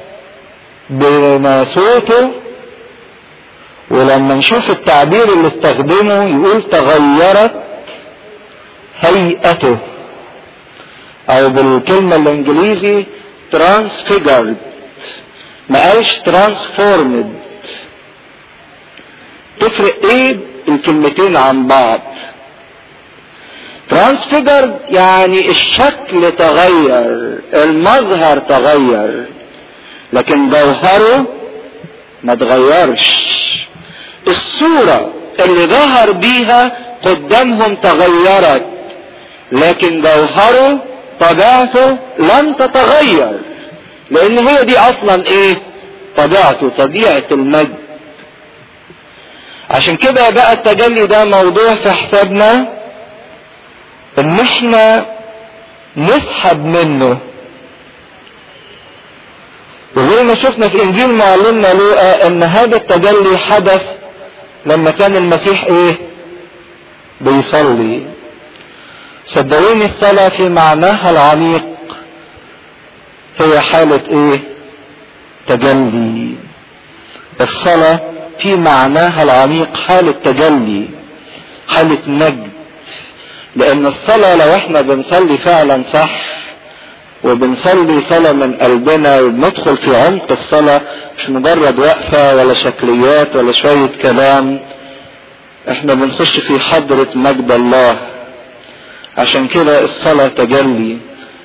[SPEAKER 2] بناسوته ولما نشوف التعبير اللي استخدمه يقول تغيرت هيئته او بالكلمة الانجليزي transfigured ما قالش transformed تفرق ايه الكلمتين عن بعض ترانسفيجر يعني الشكل تغير المظهر تغير لكن جوهره ما تغيرش الصورة اللي ظهر بيها قدامهم تغيرت لكن جوهره طبيعته لم تتغير لان هي دي اصلا ايه طبيعته طبيعة المجد عشان كده بقى التجلي ده موضوع في حسابنا ان احنا نسحب منه وزي ما شفنا في انجيل معلمنا لوقا ان هذا التجلي حدث لما كان المسيح ايه بيصلي صدقوني الصلاة في معناها العميق هي حالة ايه تجلي الصلاة في معناها العميق حالة تجلي حالة مجد لان الصلاة لو احنا بنصلي فعلا صح وبنصلي صلاة من قلبنا وبندخل في عمق الصلاة مش مجرد وقفة ولا شكليات ولا شوية كلام احنا بنخش في حضرة مجد الله عشان كده الصلاة تجلي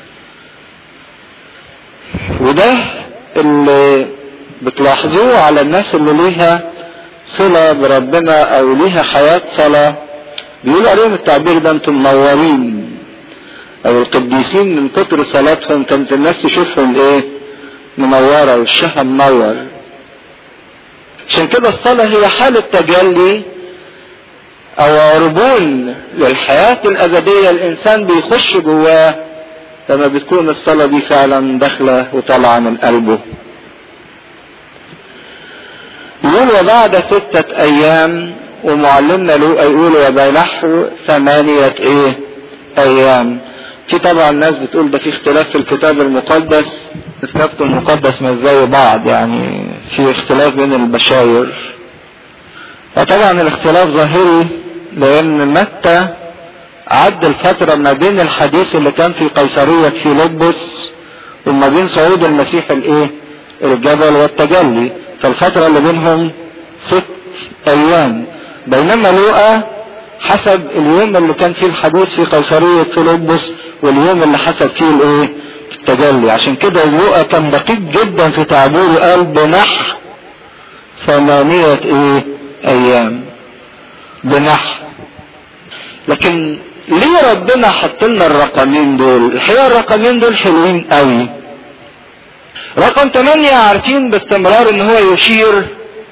[SPEAKER 2] وده اللي بتلاحظوه على الناس اللي ليها صلة بربنا او ليها حياة صلاة بيقولوا عليهم التعبير ده انتم منورين او القديسين من كتر صلاتهم كانت الناس تشوفهم ايه منورة وشها منور
[SPEAKER 1] عشان كده الصلاة هي حالة تجلي او عربون للحياة الابدية الانسان بيخش جواه لما بتكون الصلاة دي فعلا داخلة وطالعة من قلبه يقول وبعد ستة ايام ومعلمنا لوقا يقول وبنحو ثمانية ايه ايام في طبعا ناس بتقول ده في اختلاف في الكتاب المقدس الكتاب المقدس مش زي بعض يعني في اختلاف بين البشاير وطبعا الاختلاف ظاهري لان متى عد الفترة ما بين الحديث اللي كان في قيصرية فيلبس وما بين صعود المسيح الايه الجبل والتجلي فالفترة اللي بينهم ست ايام بينما لوقا حسب اليوم اللي كان فيه الحديث في قيصرية فيلبس واليوم اللي حسب فيه الايه التجلي عشان كده لوقا كان دقيق جدا في تعبيره قال بنح ثمانية ايه ايام بنح لكن ليه ربنا حط لنا الرقمين دول الحقيقه الرقمين دول حلوين قوي رقم 8 عارفين باستمرار ان هو يشير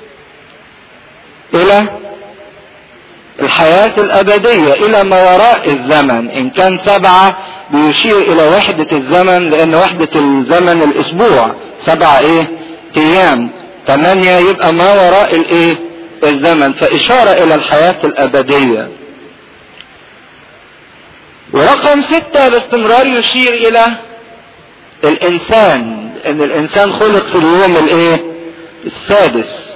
[SPEAKER 1] الى الحياة الأبدية إلى ما وراء الزمن إن كان سبعة بيشير إلى وحدة الزمن لأن وحدة الزمن الأسبوع سبعة إيه؟ أيام ثمانية يبقى ما وراء الإيه؟ الزمن فإشارة إلى الحياة الأبدية ورقم ستة باستمرار يشير إلى الإنسان إن الإنسان خلق في اليوم الإيه؟ السادس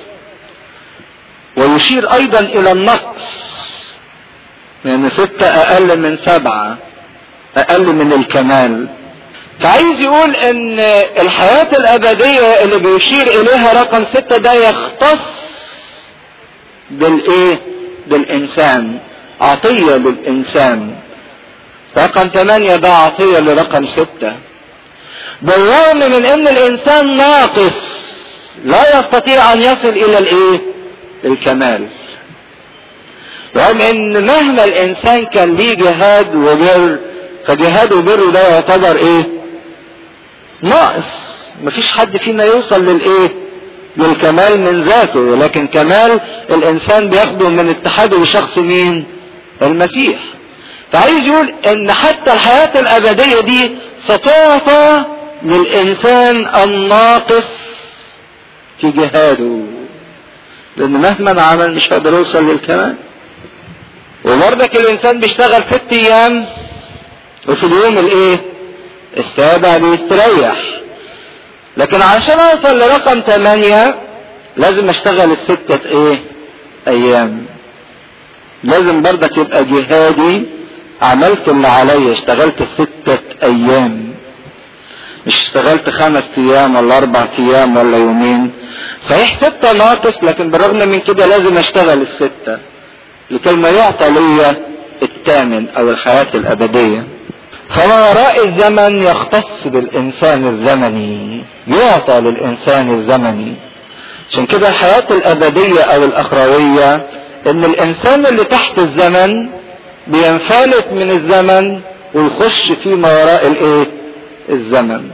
[SPEAKER 1] ويشير أيضا إلى النقص لأن ستة أقل من سبعة أقل من الكمال فعايز يقول إن الحياة الأبدية اللي بيشير إليها رقم ستة ده يختص بالايه بالانسان عطية للانسان رقم ثمانية ده عطية لرقم ستة بالرغم من ان الانسان ناقص لا يستطيع ان يصل الى الايه الكمال رغم ان مهما الانسان كان ليه جهاد وبر فجهاد وبر ده يعتبر ايه ناقص مفيش حد فينا يوصل للايه للكمال من ذاته ولكن كمال الانسان بياخده من اتحاده بشخص مين المسيح فعايز يقول ان حتى الحياة الابدية دي ستعطى للانسان الناقص في جهاده لان مهما عمل مش هيقدر يوصل للكمال وبرضك الانسان بيشتغل ست ايام وفي اليوم الايه السابع بيستريح لكن علشان اوصل لرقم ثمانية لازم اشتغل الستة ايه ايام لازم برضك يبقى جهادي عملت اللي عليا اشتغلت الستة ايام مش اشتغلت خمس ايام ولا اربع ايام ولا يومين صحيح ستة ناقص لكن بالرغم من كده لازم اشتغل الستة لكي ما يعطى لي الثامن او الحياة الابدية فما وراء الزمن يختص بالانسان الزمني يعطى للانسان الزمني عشان كده الحياة الابدية او الاخروية ان الانسان اللي تحت الزمن بينفلت من الزمن ويخش فيما وراء الايه الزمن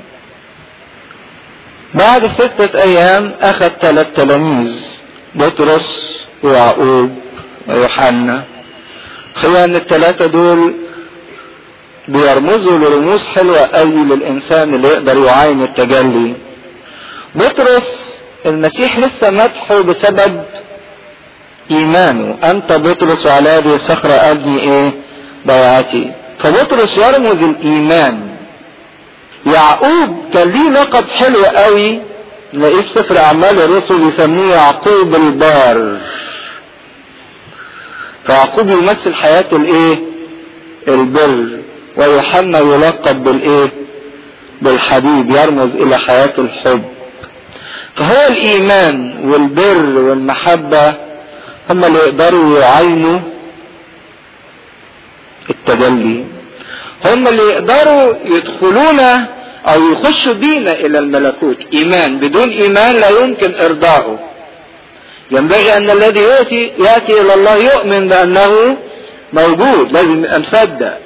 [SPEAKER 1] بعد ستة ايام اخذ ثلاث تلاميذ بطرس ويعقوب ويوحنا خلال الثلاثة دول بيرمزوا لرموز حلوة قوي للإنسان اللي يقدر يعاين التجلي بطرس المسيح لسه مدحه بسبب إيمانه أنت بطرس وعلى هذه الصخرة أبني إيه بيعتي فبطرس يرمز الإيمان يعقوب كان ليه لقب حلو قوي نلاقيه في سفر أعمال الرسل يسميه يعقوب البار فيعقوب يمثل حياة الإيه البر ويوحنا يلقب بالايه بالحبيب يرمز الى حياة الحب فهو الايمان والبر والمحبة هم اللي يقدروا يعينوا التجلي هم اللي يقدروا يدخلون او يخشوا بينا الى الملكوت ايمان بدون ايمان لا يمكن ارضاؤه ينبغي ان الذي ياتي ياتي الى الله يؤمن بانه موجود لازم يبقى مصدق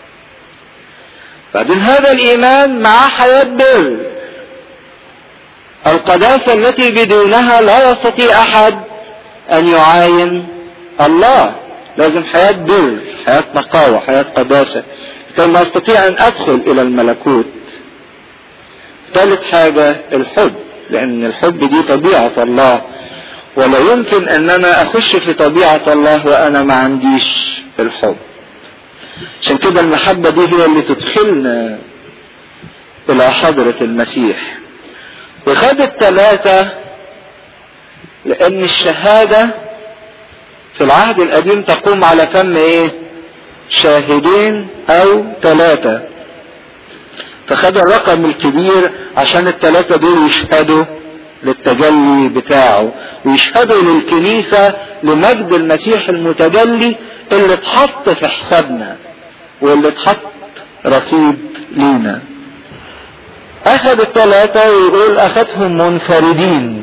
[SPEAKER 1] بعدين هذا الايمان معاه حياة بر القداسة التي بدونها لا يستطيع أحد أن يعاين الله لازم حياة بر حياة نقاوة حياة قداسة كما استطيع ان ادخل الى الملكوت ثالث حاجة الحب لان الحب دي طبيعة الله ولا يمكن ان انا اخش في طبيعة الله وانا ما عنديش الحب عشان كده المحبة دي هي اللي تدخلنا الى حضرة المسيح وخد الثلاثة لان الشهادة في العهد القديم تقوم على فم ايه شاهدين او ثلاثة فخد الرقم الكبير عشان الثلاثة دول يشهدوا للتجلي بتاعه ويشهدوا للكنيسة لمجد المسيح المتجلي اللي اتحط في حسابنا واللي اتحط رصيد لينا اخذ الثلاثة ويقول اخذهم منفردين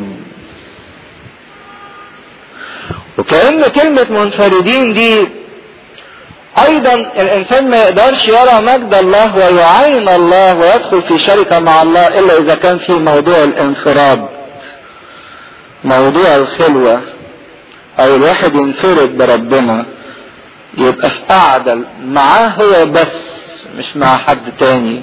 [SPEAKER 1] وكأن كلمة منفردين دي ايضا الانسان ما يقدرش يرى مجد الله ويعاين الله ويدخل في شركة مع الله الا اذا كان في موضوع الانفراد موضوع الخلوة او الواحد ينفرد بربنا يبقى في قعدة معاه هو بس مش مع حد تاني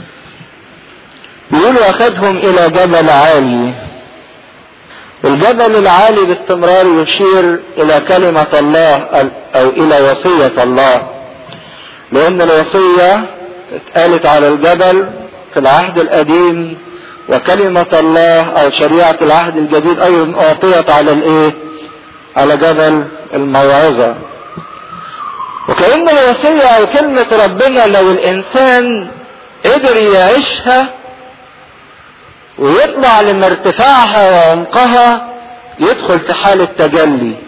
[SPEAKER 1] يقولوا اخذهم الى جبل عالي الجبل العالي باستمرار يشير الى كلمة الله او الى وصية الله لان الوصية اتقالت على الجبل في العهد القديم وكلمة الله او شريعة العهد الجديد ايضا اعطيت على الايه على جبل الموعظة وكأن الوصية او كلمة ربنا لو الانسان قدر يعيشها ويطلع لمرتفعها وعمقها يدخل في حالة تجلي